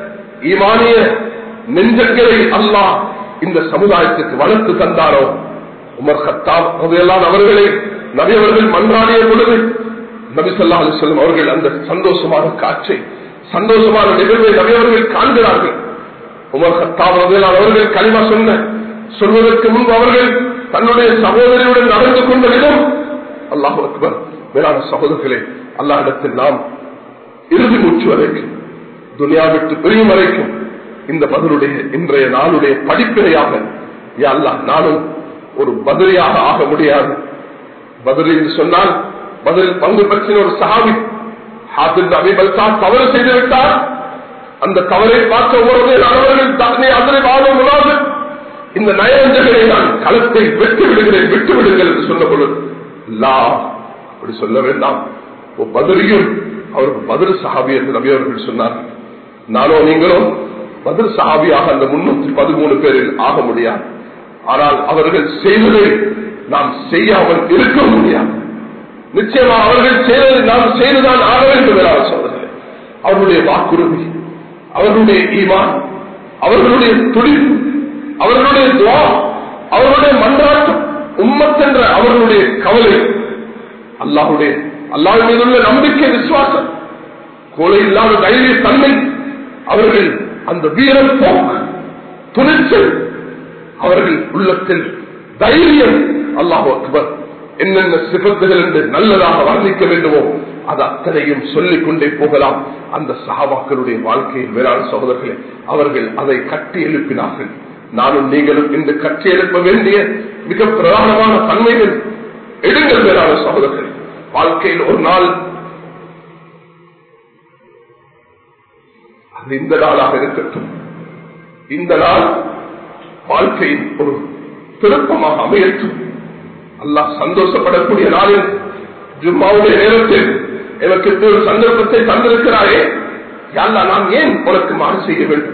ஈமானிய நெஞ்சங்களை அல்லாஹ் இந்த சமுதாயத்துக்கு வளர்த்து தந்தாரோ உமர் ஹத்தாப் அதையெல்லாம் அவர்களை நபியவர்கள் மன்றாடிய பொழுது நபி சொல்லா அலிஸ்லம் அவர்கள் அந்த சந்தோஷமான காட்சை சந்தோஷமான நிகழ்வை நபியவர்கள் காண்கிறார்கள் உமர் ஹத்தாப் அவர்கள் களிமா சொன்ன சொல்வதற்கு முன்பு அவர்கள் தன்னுடைய சகோதரியுடன் நடந்து கொண்ட விதம் அல்லாஹு அக்பர் மேலான சகோதரர்களே அல்லாஹிடத்தில் நாம் இறுதி மூச்சு வரைக்கும் துனியா விட்டு பிரியும் வரைக்கும் இந்த பதிலுடைய இன்றைய நாளுடைய படிப்பினையாக யா அல்லாஹ் நானும் ஒரு பதிலியாக ஆக முடியாது பதில் என்று சொன்னால் பதில் பங்கு பெற்ற ஒரு சஹாபி ஹாபில் அபிபல்சா தவறு செய்து விட்டார் அந்த தவறை பார்த்த ஒவ்வொரு அவர்கள் தன்னை அதனை வாழும் உணவு இந்த நயவஞ்சகனை நான் களத்தை வெட்டு விடுகிறேன் விட்டு விடுங்கள் என்று சொன்ன பொழுது லா அப்படி சொல்ல வேண்டாம் பதிலையும் அவருக்கு பதில் சஹாபி என்று நபி அவர்கள் சொன்னார் நானோ நீங்களும் பதில் சஹாபியாக அந்த முன்னூத்தி பதிமூணு பேரில் ஆக முடியாது ஆனால் அவர்கள் செய்ததை நாம் செய்யாமல் இருக்க முடியாது நிச்சயமா அவர்கள் செய்ததை நாம் செய்துதான் ஆக வேண்டும் என சொல்றேன் அவர்களுடைய வாக்குறுதி அவர்களுடைய ஈமான் அவர்களுடைய துடிப்பு அவர்களுடைய துவா அவர்களுடைய மன்றாட்டம் உம்மத்தென்ற அவர்களுடைய கவலை அல்லாஹுடைய அல்லாஹ் மீது உள்ள நம்பிக்கை விசுவாசம் கொலை இல்லாத தைரிய தன்மை அவர்கள் அந்த வீரன் போக்கு துணிச்சல் அவர்கள் உள்ளத்தில் தைரியம் அல்லாஹு அக்பர் என்னென்ன சிபத்துகள் என்று நல்லதாக வர்ணிக்க வேண்டுமோ அது அத்தனையும் சொல்லிக் கொண்டே போகலாம் அந்த சகாபாக்களுடைய வாழ்க்கையில் வேளாண் சகோதரர்களே அவர்கள் அதை கட்டி எழுப்பினார்கள் நானும் நீங்களும் இந்த கட்டி எழுப்ப வேண்டிய மிக பிரதானமான தன்மைகள் எடுங்கள் வேளாண் சகோதரர்கள் வாழ்க்கையில் ஒரு நாள் அது இந்த நாளாக இருக்கட்டும் இந்த நாள் வாழ்க்கையின் ஒரு திருப்பமாக அமையட்டும் அல்லாஹ் சந்தோஷப்படக்கூடிய நாளில் ஜும்மாவுடைய நேரத்தில் எனக்கு ஒரு சந்தர்ப்பத்தை தந்திருக்கிறாயே யாழ்லா நான் ஏன் உனக்கு மாறு செய்ய வேண்டும்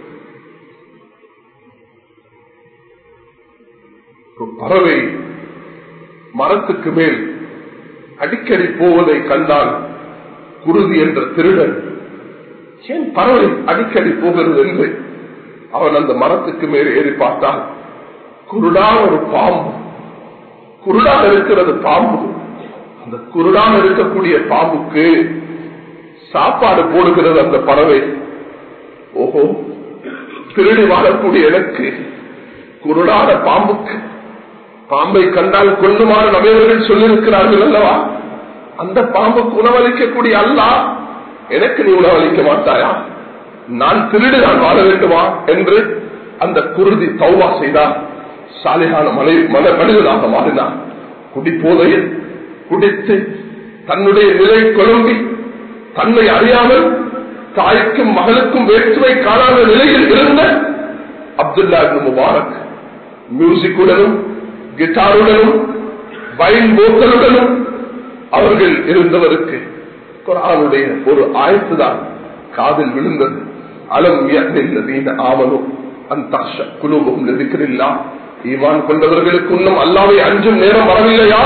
ஒரு பறவை மரத்துக்கு மேல் அடிக்கடி போவதை கண்டால் குருதி என்ற திருடன் ஏன் பறவை அடிக்கடி போகிறது என்று அவன் அந்த மரத்துக்கு மேல் ஏறி பார்த்தால் குருடான ஒரு பாம்பு குருடாக இருக்கிறது பாம்பு அந்த குருடாக இருக்கக்கூடிய பாம்புக்கு சாப்பாடு போடுகிறது அந்த பறவை ஓஹோ திருடி வாழக்கூடிய எனக்கு குருடான பாம்புக்கு பாம்பை கண்டால் கொள்ளுமாறு நபையவர்கள் சொல்லியிருக்கிறார்கள் அல்லவா அந்த பாம்புக்கு உணவளிக்கக்கூடிய அல்லா எனக்கு நீ உணவளிக்க மாட்டாயா நான் திருடு நான் வாழ வேண்டுமா என்று அந்த குருதி தௌவா செய்தார் சாலிகான மலை மன மனிதனாக மாறினார் குடிப்போதையில் குடித்து தன்னுடைய நிலை குழம்பி தன்னை அறியாமல் தாய்க்கும் மகளுக்கும் வேற்றுமை காணாத நிலையில் இருந்த அப்துல்லா முபாரக் மியூசிக்குடனும் கிட்டாருடனும் வைன் போத்தலுடனும் அவர்கள் இருந்தவருக்கு குரானுடைய ஒரு ஆயத்து தான் காதில் விழுந்தது அலம் வீண ஆவனும் அந்த குழுவும் இருக்கிறில்லா ஈமான் கொண்டவர்களுக்கு இன்னும் அல்லாவை அஞ்சும் நேரம் வரவில்லையா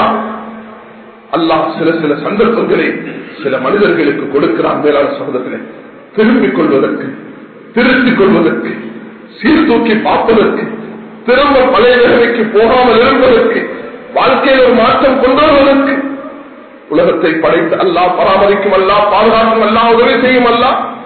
அல்லாஹ் சில சில சந்தர்ப்பங்களை சில மனிதர்களுக்கு கொடுக்கிறான் மேலான சகோதரர்களை திரும்பிக் கொள்வதற்கு திருத்திக் கொள்வதற்கு சீர்தூக்கி பார்ப்பதற்கு திரும்ப பழைய நிலைமைக்கு போகாமல் இருப்பதற்கு வாழ்க்கையில் ஒரு மாற்றம் கொண்டு வருவதற்கு உலகத்தை படைத்து அல்லா பராமரிக்கும் அல்லா பாதுகாக்கும் அல்லா உதவி செய்யும் அல்லா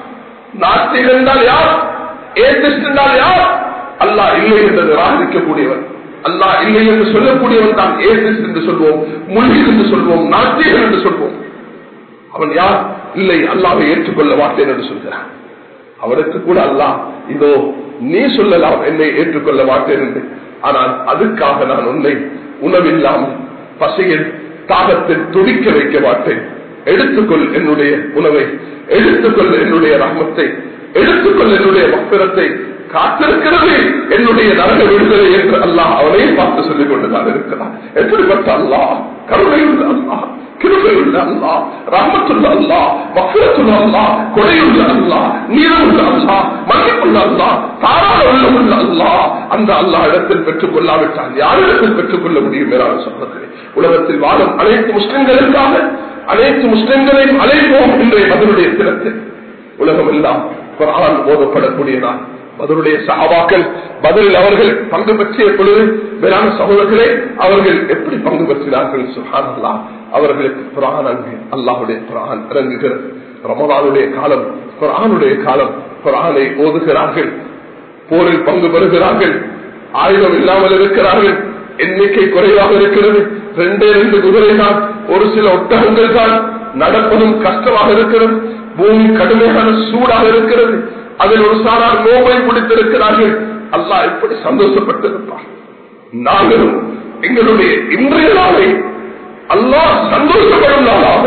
நாட்டில் என்றால் யார் ஏத்திஸ்ட் என்றால் யார் அல்லா இல்லை என்று நிராகரிக்கக்கூடியவன் அல்லா இல்லை என்று சொல்லக்கூடியவன் தான் ஏத்திஸ்ட் என்று சொல்வோம் முல்கி என்று சொல்வோம் நாத்தியன் என்று சொல்வோம் அவன் யார் இல்லை அல்லாவை ஏற்றுக்கொள்ள மாட்டேன் என்று சொல்கிறான் அவனுக்கு கூட அல்லா இதோ நீ சொல்லலாம் என்னை ஏற்றுக்கொள்ள மாட்டேன் என்று ஆனால் அதுக்காக நான் உன்னை உணவில்லாமல் பசியில் தாகத்தில் துடிக்க வைக்க மாட்டேன் எடுத்துக்கொள் என்னுடைய உணவை எடுத்துக்கொள் என்னுடைய ரகமத்தை எடுத்துக்கொள் என்னுடைய மக்கிரத்தை காத்திருக்கிறது என்னுடைய நரக விடுதலை என்று அல்லாஹ் அவனையும் பார்த்து சொல்லிக் கொண்டுதான் இருக்கிறான் எப்படிப்பட்ட அல்லாஹ் கருணையுள்ள அல்லாஹ் கிருபையுள்ள அல்லா ரஹமத்துள்ள அல்லா மக்கிரத்துள்ள அல்லா கொடையுள்ள அல்லா நீரமுள்ள அல்லா மன்னிப்புள்ள அல்லா தாராள உள்ளமுள்ள அல்லா அந்த அல்லா இடத்தில் பெற்றுக் கொள்ளாவிட்டால் யாரிடத்தில் பெற்றுக் கொள்ள முடியும் மேலான சொல்றேன் உலகத்தில் வாழும் அனைத்து முஸ்லிம்களுக்காக அனைத்து முஸ்லிம்களையும் அழைப்போம் இன்றைய பதிலுடைய தினத்தில் உலகம் எல்லாம் குரான் ஓதப்படக்கூடியதான் பதிலுடைய சகாபாக்கள் பதிலில் அவர்கள் பங்கு பெற்றிய பொழுது வேளாண் சகோதரர்களே அவர்கள் எப்படி பங்கு பெற்றினார்கள் சுஹானல்லா அவர்களுக்கு குரான் அங்கு அல்லாஹுடைய குரான் இறங்குகிறது ரமதானுடைய காலம் குரானுடைய காலம் குரானை ஓதுகிறார்கள் போரில் பங்கு பெறுகிறார்கள் ஆயுதம் இல்லாமல் இருக்கிறார்கள் எண்ணிக்கை குறைவாக இருக்கிறது ரெண்டே ரெண்டு குதிரை தான் ஒரு சில ஒட்டகங்கள் தான் நடப்பதும் கஷ்டமாக இருக்கிறது பூமி கடுமையான சூடாக இருக்கிறது அதில் ஒரு சாரார் நோவை பிடித்திருக்கிறார்கள் அல்லா எப்படி சந்தோஷப்பட்டிருப்பார் நாங்களும் எங்களுடைய இன்றைய நாளை அல்லா சந்தோஷப்படும் நாளாக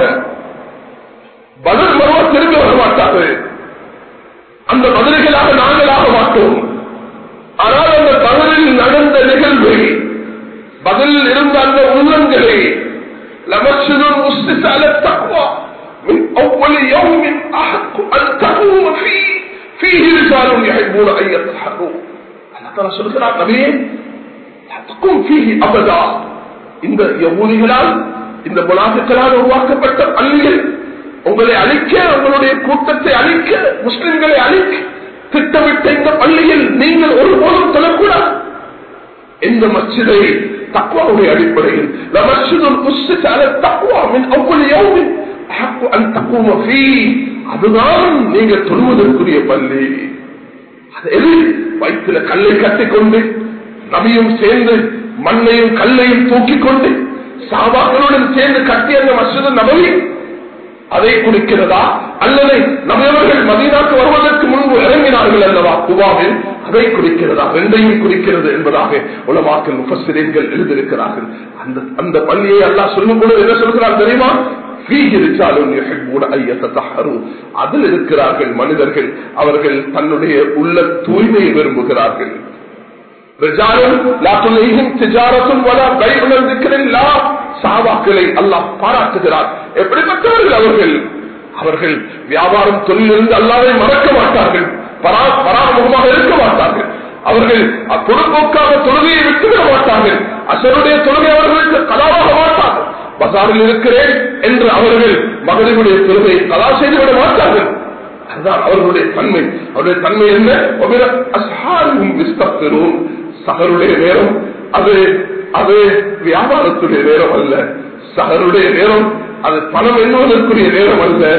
பதில் மருவ திரும்பி வர மாட்டாது அந்த பதில்களாக நாங்கள் ஆக மாட்டோம் ஆனால் அந்த பதிலில் நடந்த நிகழ்வை பதிலில் இருந்த அந்த உள்ளங்களை லமர்ஷனும் முஸ்திசால தக்குவா من أول يوم أحق أن تقوم فيه فيه رجال يحبون أن يتحروا الله تعالى சொல்கிறார் நபியே தக்கும் فيه أبدا இந்த யகூதிகளால் இந்த முலாசுக்களால் உருவாக்கப்பட்ட பள்ளிகள் உங்களை அழிக்க உங்களுடைய கூட்டத்தை அழிக்க முஸ்லிம்களை அழிக்க திட்டமிட்ட இந்த பள்ளியில் நீங்கள் ஒருபோதும் சொல்லக்கூடாது எந்த மச்சிதை தக்குவாவுடைய அடிப்படையில் அதுதான் நீங்க தொழுவதற்குரிய பள்ளி எது வயிற்றுல கல்லை கட்டிக்கொண்டு நபியும் சேர்ந்து மண்ணையும் கல்லையும் தூக்கிக் கொண்டு சாபாக்களுடன் சேர்ந்து கட்டி அந்த மசித நபவி அதை குடிக்கிறதா அல்லது நபியவர்கள் மதீனாக்கு வருவதற்கு முன்பு இறங்கினார்கள் அல்லவா குவாவில் அதை குடிக்கிறதா ரெண்டையும் குடிக்கிறது என்பதாக உலமாக்கல் முப்பசிரியர்கள் எழுதியிருக்கிறார்கள் அந்த அந்த பள்ளியை அல்லா சொல்லும் பொழுது என்ன சொல்கிறார் தெரியுமா அதில் இருக்கிறார்கள் மனிதர்கள் அவர்கள் தன்னுடைய உள்ள தூய்மையை விரும்புகிறார்கள் சாவாக்களை அல்லாஹ் பாராட்டுகிறார் எப்படிப்பட்டவர்கள் அவர்கள் அவர்கள் வியாபாரம் தொழிலிருந்து அல்லாவை மறக்க மாட்டார்கள் பராமுகமாக இருக்க மாட்டார்கள் அவர்கள் பொதுப்போக்காக தொழுகையை விட்டுவிட மாட்டார்கள் அசருடைய தொழுகை அவர்களுக்கு கலாவாக மாட்டார்கள் பசாரில் இருக்கிறேன் என்று அவர்கள் மகளிருடைய தொழுகையை கலா செய்துவிட மாட்டார்கள் அதுதான் அவர்களுடைய தன்மை அவருடைய தன்மை என்ன அசாரும் சகருடைய நேரம் அது அது வியாபாரத்துடைய நேரம் அல்ல சகருடைய நேரம் அது பணம் எண்ணுவதற்குரிய நேரம் அல்ல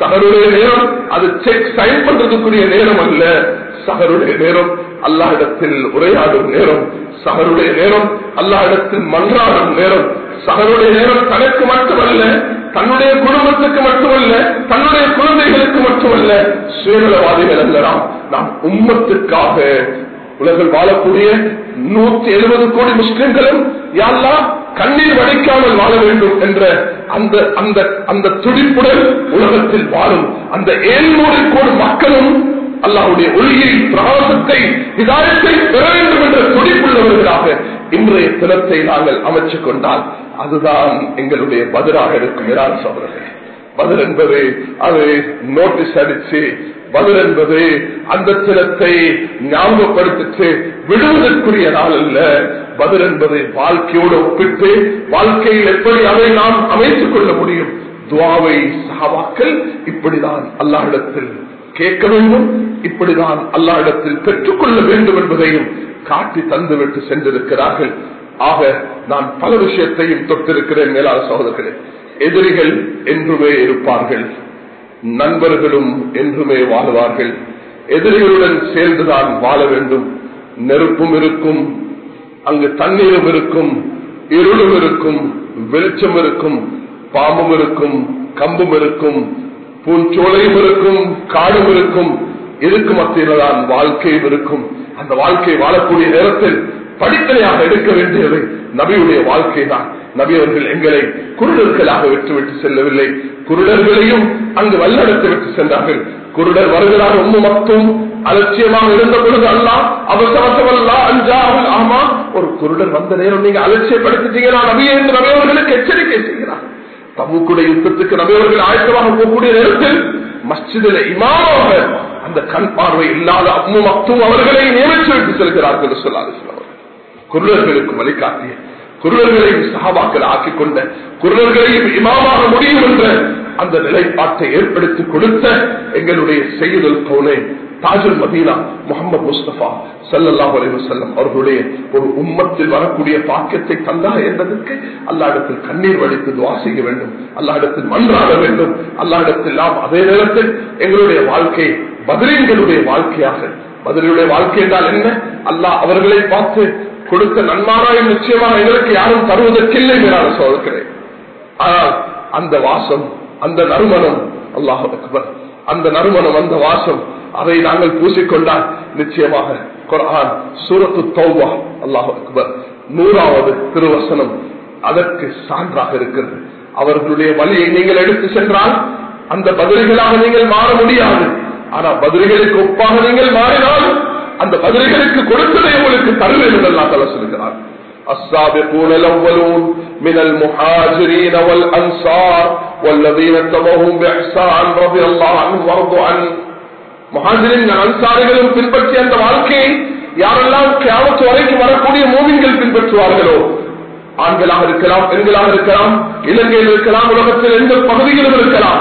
சகருடைய நேரம் அது செக் சைன் பண்றதுக்குரிய நேரம் அல்ல சகருடைய நேரம் அல்லாஹிடத்தில் உரையாடும் நேரம் சகருடைய நேரம் அல்லாஹிடத்தில் மன்றாடும் நேரம் சகருடைய நேரம் தனக்கு மட்டுமல்ல தன்னுடைய குடும்பத்துக்கு மட்டுமல்ல தன்னுடைய குழந்தைகளுக்கு மட்டுமல்ல சுயநலவாதிகள் அல்லலாம் நாம் உம்மத்துக்காக உலகில் வாழக்கூடிய நூத்தி எழுபது கோடி முஸ்லிம்களும் யாழ்லா கண்ணீர் வடிக்காமல் வாழ வேண்டும் என்ற அந்த அந்த அந்த துடிப்புடன் உலகத்தில் வாழும் அந்த ஏழ்நூறு கோடி மக்களும் அல்லாவுடைய ஒளியை பிரகாசத்தை இதாயத்தை பெற வேண்டும் என்ற துடிப்புள்ளவர்களாக இன்றைய தினத்தை நாங்கள் அமைச்சுக் கொண்டால் அதுதான் எங்களுடைய பதிலாக இருக்கும் இரான் சோதரர்கள் பதில் என்பது அது நோட்டீஸ் அடிச்சு பதில் என்பது அந்த தினத்தை ஞாபகப்படுத்திட்டு விடுவதற்குரிய நாள் அல்ல பதில் என்பது வாழ்க்கையோடு ஒப்பிட்டு வாழ்க்கையில் எப்படி அதை நாம் அமைத்துக் கொள்ள முடியும் துவாவை சகாவாக்கள் இப்படிதான் அல்லாஹிடத்தில் கேட்க வேண்டும் இப்படிதான் அல்லாஹிடத்தில் பெற்றுக்கொள்ள வேண்டும் என்பதையும் காட்டி தந்துவிட்டு சென்றிருக்கிறார்கள் ஆக நான் பல விஷயத்தையும் தொட்டிருக்கிறேன் மேலான சகோதரர்களே எதிரிகள் என்றுமே இருப்பார்கள் நண்பர்களும் என்றுமே வாழ்வார்கள் எதிரிகளுடன் சேர்ந்துதான் வாழ வேண்டும் நெருப்பும் இருக்கும் அங்கு தண்ணீரும் இருக்கும் இருளும் இருக்கும் வெளிச்சம் இருக்கும் பாம்பும் இருக்கும் கம்பும் இருக்கும் பூஞ்சோலையும் இருக்கும் காடும் இருக்கும் இதுக்கு மத்தியில தான் வாழ்க்கையும் இருக்கும் அந்த வாழ்க்கை வாழக்கூடிய நேரத்தில் படித்தனையாக எடுக்க வேண்டியது நபியுடைய வாழ்க்கை தான் நபி அவர்கள் எங்களை குருடர்களாக விட்டுவிட்டு செல்லவில்லை குருடர்களையும் அங்கு வல்லடத்தை விட்டு சென்றார்கள் குருடர் வருகிறார் உம்மு மட்டும் அலட்சியமாக இருந்த பொழுது அல்லா அவசரத்தவல்லா அஞ்சாமல் ஆமா ஒரு குருடர் வந்த நேரம் நீங்க அலட்சியப்படுத்திட்டீங்களா நபியை என்று நபி அவர்களுக்கு எச்சரிக்கை செய்கிறார் தமுக்குடைய யுத்தத்துக்கு நபியவர்கள் ஆயத்தமாக போகக்கூடிய நேரத்தில் மஸ்ஜிதில் இமாமாக அந்த கண் பார்வை இல்லாத அம்மு மக்தும் அவர்களை நியமித்து விட்டு செல்கிறார்கள் சொல்லாது குருடர்களுக்கு வழிகாட்டிய குருடர்களையும் சகாபாக்கள் ஆக்கிக் கொண்ட குருடர்களையும் இமாமாக முடியும் என்ற அந்த நிலைப்பாட்டை ஏற்படுத்தி கொடுத்த எங்களுடைய செய்யுதல் கவுனே தாஜுல் மதீனா முகமது முஸ்தபா சல்லாஹ் அலைவசல்லம் அவர்களுடைய ஒரு உம்மத்தில் வரக்கூடிய பாக்கியத்தை தந்தா என்பதற்கு அல்லாடத்தில் கண்ணீர் வடித்து துவா செய்ய வேண்டும் அல்லாடத்தில் மன்றாட வேண்டும் அல்லாடத்தில் நாம் அதே நேரத்தில் எங்களுடைய வாழ்க்கை பதிலீன்களுடைய வாழ்க்கையாக பதிலுடைய வாழ்க்கை என்றால் என்ன அல்லாஹ் அவர்களை பார்த்து கொடுத்த நன்மாராயம் நிச்சயமாக எங்களுக்கு யாரும் தருவதற்கில்லை மேலான சோதக்கிறேன் ஆனால் அந்த வாசம் அந்த நறுமணம் அல்லாஹ் அக்பர் அந்த நறுமணம் அந்த வாசம் அதை நாங்கள் பூசிக்கொண்டால் நிச்சயமாக குரான் சூரத்து தௌபா அல்லாஹ் அக்பர் நூறாவது திருவசனம் அதற்கு சான்றாக இருக்கிறது அவர்களுடைய வழியை நீங்கள் எடுத்து சென்றால் அந்த பதில்களாக நீங்கள் மாற முடியாது ஆனா பதில்களுக்கு ஒப்பாக நீங்கள் மாறினால் அந்த பதில்களுக்கு கொடுத்ததை உங்களுக்கு தருவேன் என்று அல்லா தலா சொல்கிறார் السابقون الأولون من المهاجرين والأنصار والذين اتبعهم بإحسان رضي الله عنهم وارضوا عنه மகாஜரின் அன்சாரிகளும் பின்பற்றிய அந்த வாழ்க்கையை யாரெல்லாம் கிராமத்து வரைக்கும் வரக்கூடிய மூவிங்கள் பின்பற்றுவார்களோ ஆண்களாக இருக்கலாம் பெண்களாக இருக்கலாம் இலங்கையில் இருக்கலாம் உலகத்தில் எந்த பகுதியிலும் இருக்கலாம்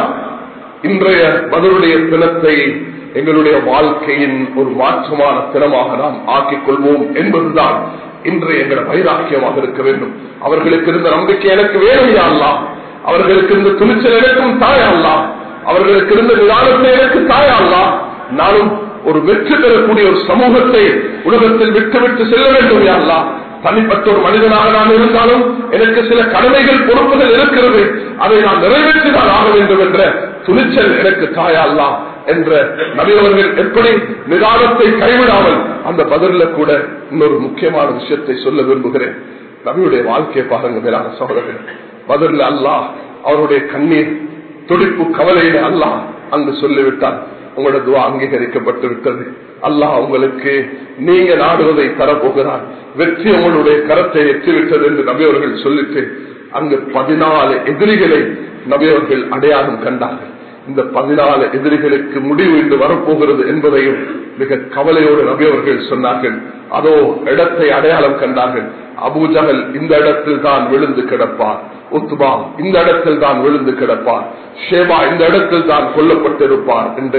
இன்றைய பதிலுடைய தினத்தை எங்களுடைய வாழ்க்கையின் ஒரு மாற்றமான தினமாக நாம் ஆக்கிக் கொள்வோம் என்பதுதான் இன்றைய எங்களோட வைராக்கியமாக இருக்க வேண்டும் அவர்களுக்கு இருந்த நம்பிக்கை எனக்கு வேணும் யாழ்லாம் அவர்களுக்கு இருந்த துணிச்சல் எனக்கும் தாயாள்லாம் அவர்களுக்கு இருந்த நிதானத்தை எனக்கு தாயாள்லாம் நானும் ஒரு வெற்றி பெறக்கூடிய ஒரு சமூகத்தை உலகத்தில் விட்டுவிட்டு செல்ல வேண்டும் யாழ்லாம் தனிப்பட்ட ஒரு மனிதனாக நான் இருந்தாலும் எனக்கு சில கடமைகள் பொறுப்புகள் இருக்கிறது அதை நான் நிறைவேற்றினால் ஆக வேண்டும் என்ற துணிச்சல் எனக்கு தாயாலாம் என்ற நபியவர்கள் எப்படி நிதானத்தை கைவிடாமல் அந்த பதில கூட இன்னொரு முக்கியமான விஷயத்தை சொல்ல விரும்புகிறேன் நபியுடைய வாழ்க்கையை பாருங்க மேலான சகோதரர்கள் பதில் அல்லாஹ் அவருடைய கண்ணீர் துடிப்பு கவலையில அல்லாஹ் அங்கு சொல்லிவிட்டார் உங்களோட துவா அங்கீகரிக்கப்பட்டு விட்டது அல்லாஹ் உங்களுக்கு நீங்க நாடுவதை தரப்போகிறார் வெற்றி உங்களுடைய கரத்தை எட்டிவிட்டது என்று நபியவர்கள் சொல்லிட்டு அங்கு பதினாலு எதிரிகளை நபியவர்கள் அடையாளம் கண்டார்கள் இந்த பதினாலு எதிரிகளுக்கு முடிவு இன்று வரப்போகிறது என்பதையும் மிக கவலையோடு நபியவர்கள் சொன்னார்கள் அதோ இடத்தை அடையாளம் கண்டார்கள் அபூஜகல் இந்த இடத்தில் தான் விழுந்து கிடப்பார் உத்பா இந்த இடத்தில் தான் விழுந்து கிடப்பார் ஷேபா இந்த இடத்தில் தான் கொல்லப்பட்டிருப்பார் என்று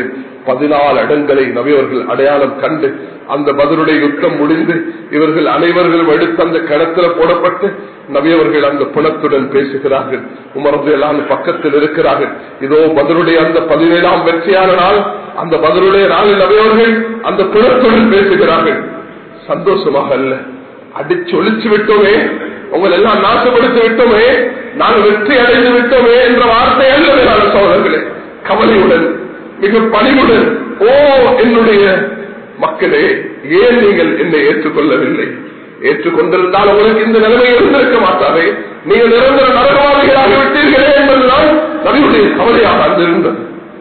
பதினாலு இடங்களை நபியவர்கள் அடையாளம் கண்டு அந்த பதிலுடைய யுத்தம் முடிந்து இவர்கள் அனைவர்களும் எடுத்து அந்த கிணத்துல போடப்பட்டு நபியவர்கள் அந்த புலத்துடன் பேசுகிறார்கள் உமரதையெல்லாம் பக்கத்தில் இருக்கிறார்கள் இதோ பதிலுடைய அந்த பதினேழாம் வெற்றியான நாள் அந்த பதிலுடைய நாளில் நபியவர்கள் அந்த புலத்துடன் பேசுகிறார்கள் சந்தோஷமாக அல்ல அடிச்சு ஒழிச்சு விட்டோமே உங்களை எல்லாம் நாசப்படுத்தி விட்டோமே நாங்கள் வெற்றி அடைந்து விட்டோமே என்ற வார்த்தை அல்ல வேளாண் சோழர்களே கவலையுடன் மிக பணிவுடன் ஓ என்னுடைய மக்களே ஏன் நீங்கள் என்னை ஏற்றுக்கொள்ளவில்லை ஏற்றுக்கொண்டிருந்தால் உங்களுக்கு இந்த நிலைமை இருந்திருக்க மாட்டாரே நீங்கள் நிரந்தர நரகவாதிகளாக விட்டீர்களே என்பதுதான் நபியுடைய கவலையாக அங்கிருந்தது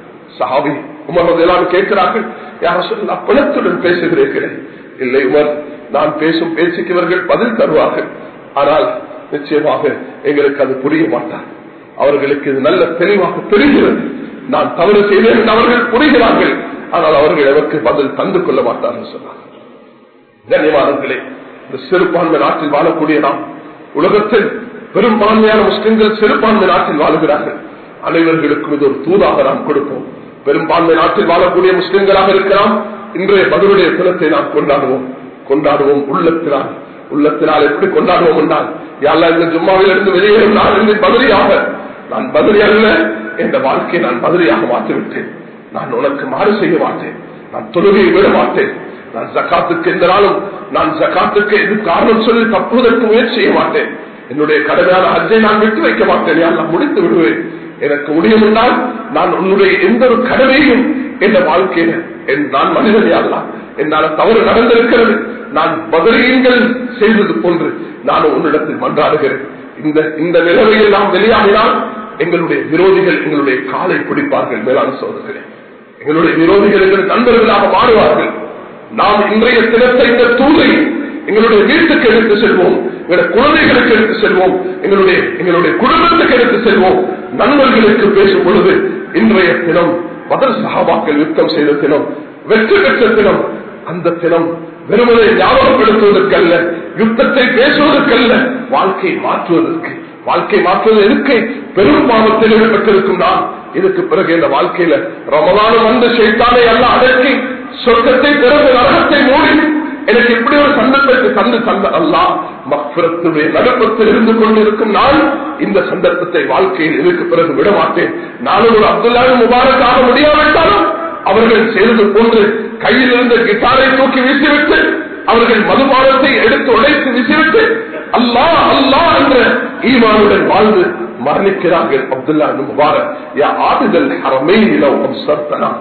சாவி உமர் எல்லாம் கேட்கிறார்கள் யார சொல்ல பணத்துடன் பேசுகிறீர்களே இல்லை உமர் நான் பேசும் பேச்சுக்கு இவர்கள் பதில் தருவார்கள் ஆனால் நிச்சயமாக எங்களுக்கு அது புரிய மாட்டார் அவர்களுக்கு இது நல்ல தெளிவாக தெரிகிறது நான் தவறு செய்தேன் என்று அவர்கள் புரிகிறார்கள் ஆனால் அவர்கள் எனக்கு பதில் தந்து கொள்ள மாட்டார்கள் சொன்னார் கண்ணியமானங்களே இந்த சிறுபான்மை நாட்டில் வாழக்கூடிய நாம் உலகத்தில் பெரும்பான்மையான முஸ்லிம்கள் சிறுபான்மை நாட்டில் வாழுகிறார்கள் அனைவர்களுக்கும் இது ஒரு தூதாக நாம் கொடுப்போம் பெரும்பான்மை நாட்டில் வாழக்கூடிய முஸ்லிம்களாக இருக்கலாம் இன்றைய பதிலுடைய தினத்தை நாம் கொண்டாடுவோம் கொண்டாடுவோம் உள்ளத்தினால் உள்ளத்தினால் எப்படி கொண்டாடுவோம் என்றால் யாரெல்லாம் இந்த ஜும்மாவில் இருந்து வெளியேறும் நான் இந்த பதிலியாக நான் பதிலி அல்ல என்ற வாழ்க்கையை நான் பதிலியாக மாற்றிவிட்டேன் நான் உனக்கு மாறு செய்ய மாட்டேன் நான் தொழுகையை விட மாட்டேன் நான் ஜக்காத்துக்கு எந்த நாளும் நான் ஜக்காத்துக்கு எது காரணம் சொல்லி தப்புவதற்கு முயற்சி செய்ய மாட்டேன் என்னுடைய கடமையான ஹஜ்ஜை நான் விட்டு வைக்க மாட்டேன் நான் முடித்து விடுவேன் எனக்கு முடியும் என்றால் நான் உன்னுடைய எந்த ஒரு கடமையும் என்ற வாழ்க்கையில நான் மனிதன் யாரலாம் என்னால தவறு நடந்திருக்கிறது நான் பதிலீங்கள் செய்தது போன்று நான் உன்னிடத்தில் மன்றாடுகிறேன் இந்த இந்த நிலைமையில் நாம் வெளியாகினால் எங்களுடைய விரோதிகள் எங்களுடைய காலை பிடிப்பார்கள் மேலான சோதர்களே எங்களுடைய விரோதிகள் எங்கள் நண்பர்களாக மாறுவார்கள் நாம் இன்றைய தினத்தை இந்த தூதை எங்களுடைய வீட்டுக்கு எடுத்து செல்வோம் எங்களுடைய குழந்தைகளுக்கு எடுத்து செல்வோம் எங்களுடைய எங்களுடைய குடும்பத்துக்கு எடுத்து செல்வோம் நண்பர்களுக்கு பேசும் பொழுது இன்றைய தினம் பதில் சகாபாக்கள் யுத்தம் செய்த தினம் வெற்றி பெற்ற தினம் அந்த தினம் வெறுமனை ஞாபகப்படுத்துவதற்கல்ல யுத்தத்தை பேசுவதற்கல்ல வாழ்க்கையை மாற்றுவதற்கு வாழ்க்கை மாற்றுவது எதுக்கு பெரும் பாவத்தில் ஈடுபட்டிருக்கும் நான் இதுக்கு பிறகு இந்த வாழ்க்கையில ரமதானம் வந்து செய்தாலே அல்ல அடக்கி சொர்க்கத்தை பிறகு நரகத்தை மூடி எனக்கு இப்படி ஒரு சந்தர்ப்பத்தை தந்து தந்த அல்லா மக்புரத்துடைய நடுப்பத்தில் இருந்து கொண்டிருக்கும் நான் இந்த சந்தர்ப்பத்தை வாழ்க்கையில் இதுக்கு பிறகு விட மாட்டேன் நானும் ஒரு அப்துல்லா முபாரக் ஆக முடியாவிட்டாலும் அவர்கள் செய்தது போன்று கையில் இருந்த கிட்டாரை தூக்கி வீசிவிட்டு அவர்கள் மதுபானத்தை எடுத்து உடைத்து வீசிவிட்டு அல்லா அல்லா என்ற ஈமானுடன் வாழ்ந்து மரணிக்கிறார்கள் அப்துல்லா முபாரக் யா ஆடுதல் ஹரமை நிலவும் சர்த்தனா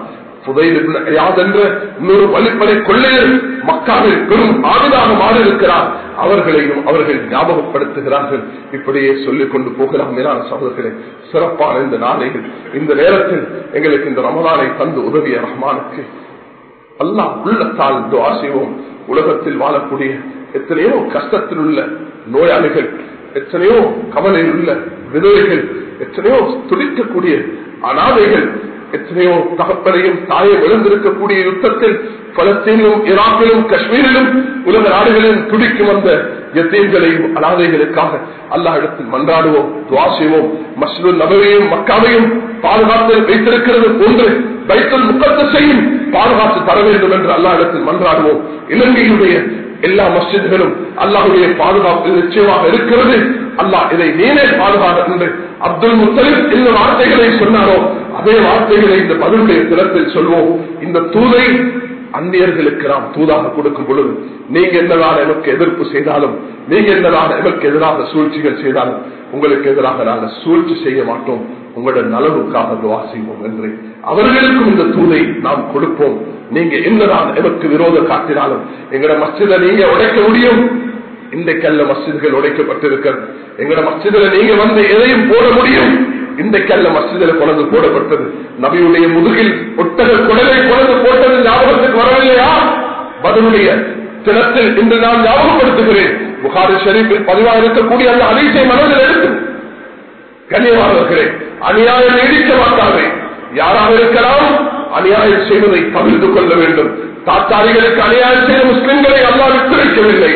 இன்னொரு வழிப்படை கொள்ளையர் மக்காவில் பெரும் ஆறுதாக மாறியிருக்கிறார் அவர்களையும் அவர்கள் ஞாபகப்படுத்துகிறார்கள் இப்படியே சொல்லிக் கொண்டு போகலாம் மேலான சகோதரர்களே சிறப்பான இந்த நாளைகள் இந்த நேரத்தில் எங்களுக்கு இந்த ரமலானை தந்து உதவிய ரஹ்மானுக்கு அல்லாஹ் உள்ளத்தால் துவா செய்வோம் உலகத்தில் வாழக்கூடிய எத்தனையோ கஷ்டத்தில் உள்ள நோயாளிகள் எத்தனையோ கவலையில் உள்ள விதவைகள் எத்தனையோ துடிக்கக்கூடிய அனாதைகள் எத்தனையோ தகப்பனையும் தாயை எழுந்திருக்கக்கூடிய யுத்தத்தில் பலஸ்தீனிலும் ஈராக்கிலும் காஷ்மீரிலும் உலக நாடுகளிலும் துடிக்கும் வந்த எத்தீன்களையும் அனாதைகளுக்காக அல்லா இடத்தில் மன்றாடுவோம் துவா செய்வோம் மஸ்லூர் நபரையும் மக்காவையும் பாதுகாத்து வைத்திருக்கிறது போன்று பைத்தல் முக்கத்தையும் பாதுகாத்து தர வேண்டும் என்று அல்லா இடத்தில் மன்றாடுவோம் இலங்கையுடைய எல்லா மஸ்ஜித்களும் அல்லாஹுடைய பாதுகாப்பு நிச்சயமாக இருக்கிறது அல்லாஹ் இதை நீனே பாதுகாக்க என்று அப்துல் முத்தலிப் இந்த வார்த்தைகளை சொன்னாரோ அதே வார்த்தைகளை இந்த பதிலுடைய தினத்தில் சொல்வோம் இந்த தூதை அந்நியர்களுக்கு நாம் தூதாக கொடுக்கும் பொழுது நீங்க என்னதான் எனக்கு எதிர்ப்பு செய்தாலும் நீங்க என்னதான் எனக்கு எதிராக சூழ்ச்சிகள் செய்தாலும் உங்களுக்கு எதிராக நாங்கள் சூழ்ச்சி செய்ய மாட்டோம் உங்களோட நலவுக்காக துவா செய்வோம் என்று அவர்களுக்கும் இந்த தூதை நாம் கொடுப்போம் நீங்க என்னதான் எனக்கு விரோதம் காட்டினாலும் எங்களோட மசித நீங்க உடைக்க முடியும் இன்றைக்கல்ல மசிதிகள் உடைக்கப்பட்டிருக்கிறது எங்களோட மசிதில நீங்க வந்து எதையும் போட முடியும் இன்றைக்கல்ல மசிதில குழந்தை போடப்பட்டது நபியுடைய முதுகில் ஒட்டக குடலை குழந்தை போட்டது ஞாபகத்துக்கு வரவில்லையா பதிலுடைய தினத்தில் இன்று நான் ஞாபகப்படுத்துகிறேன் புகாரி ஷரீஃபில் பதிவாக இருக்கக்கூடிய அந்த அதிசய மனதில் எடுத்து கண்ணியமானவர்களே அநியாயம் நீடிக்க மாட்டாதே யாராக இருக்கலாம் அநியாயம் செய்வதை தவிர்த்து கொள்ள வேண்டும் தாத்தாரிகளுக்கு அநியாயம் செய்த முஸ்லிம்களை அல்லா விட்டு வைக்கவில்லை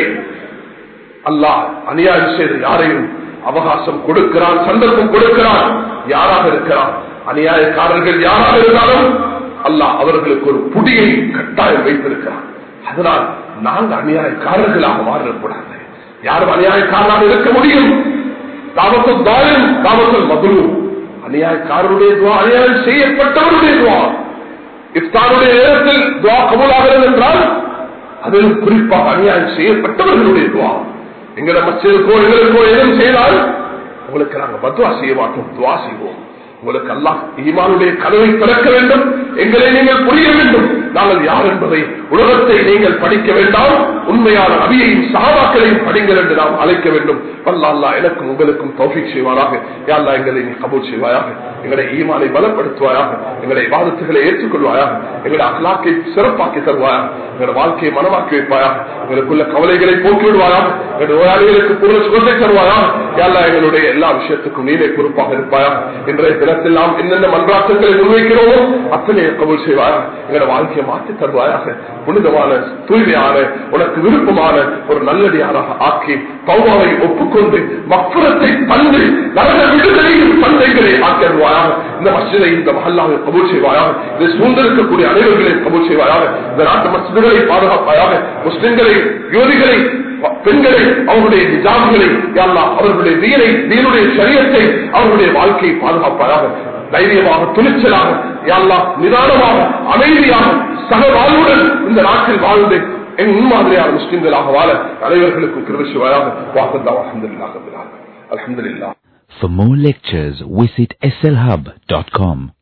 அல்லாஹ் அநியாயம் செய்த யாரையும் அவகாசம் கொடுக்கிறான் சந்தர்ப்பம் கொடுக்கிறான் யாராக இருக்கிறான் அநியாயக்காரர்கள் யாராக இருந்தாலும் அல்லாஹ் அவர்களுக்கு ஒரு புடியை கட்டாயம் வைத்திருக்கிறார் அதனால் நாங்க அநியாயக்காரர்களாக மாறக்கூடாது யாரும் அநியாயக்காரனாக இருக்க முடியும் தாமசம் தாயம் தாமசம் மதுரு அநியாயக்காரருடைய துவா அநியாயம் செய்யப்பட்டவருடைய துவா இஃப்தாருடைய நேரத்தில் துவா கபூலாகிறது என்றால் அதிலும் குறிப்பாக அநியாயம் செய்யப்பட்டவர்களுடைய துவா எங்களை மச்சருக்கோ எங்களுக்கோ எதுவும் செய்தால் உங்களுக்கு நாங்கள் பத்வா செய்ய மாட்டோம் துவா செய்வோம் உங்களுக்கு அல்லாஹ் ஈமானுடைய கதவை திறக்க வேண்டும் எங்களை நீங்கள் புரிய வேண்டும் நாங்கள் யார் என்பதை உலகத்தை நீங்கள் படிக்க வேண்டாம் உண்மையான நபியையும் சகாபாக்களையும் படிங்கள் என்று நாம் அழைக்க வேண்டும் அல்லா அல்லா எனக்கும் உங்களுக்கும் தௌஃபிக் செய்வாராக யாழ்லா எங்களை நீ கபூல் செய்வாயாக எங்களை ஈமானை பலப்படுத்துவாயாக எங்களை வாதத்துகளை ஏற்றுக்கொள்வாயாக எங்களை அகலாக்கை சிறப்பாக்கி தருவாயாக எங்களோட வாழ்க்கையை மனமாக்கி வைப்பாயாக எங்களுக்குள்ள கவலைகளை போக்கி விடுவாயாக எங்களுடைய நோயாளிகளுக்கு பூர்ண சுகத்தை தருவாயாக யாழ்லா எங்களுடைய எல்லா விஷயத்துக்கும் நீரை பொறுப்பாக இருப்பாயாக இன்றைய தினத்தில் நாம் என்னென்ன மன்றாட்டங்களை முன்வைக்கிறோமோ அத்தனை கபூல் செய்வாயாக எங்களோட வாழ்க்கையை மாற்றி தருவாயாக புனிதமான தூய்மையான உனக்கு விருப்பமான ஒரு நல்லடியாராக ஆக்கி பௌமாவை ஒப்புக்கொண்டு மக்குரத்தை தந்து நரக விடுதலையும் சந்தைகளை ஆக்கிடுவாயாக இந்த மசிதை இந்த மஹல்லாவை கபூல் செய்வாயாக இதை சூழ்ந்திருக்கக்கூடிய அனைவர்களையும் கபூல் செய்வாயாக இந்த நாட்டு மசிதர்களை பாதுகாப்பாயாக முஸ்லிம்களை யோதிகளை பெண்களை அவர்களுடைய நிஜாம்களை யாரெல்லாம் அவர்களுடைய வீரை வீருடைய சரியத்தை அவர்களுடைய வாழ்க்கையை பாதுகாப்பாயாக தைரியமாக துணிச்சலாக யாரெல்லாம் நிதானமாக அமைதியாக சக வாழ்வுடன் இந்த நாட்டில் வாழ்ந்து என் முன்மாதிரியான முஸ்லிம்களாக வாழ அனைவர்களுக்கும் கிருவிசுவாயாக வாசந்தா அலமதுல்லாக அலமதுல்லா For more lectures, visit slhub.com.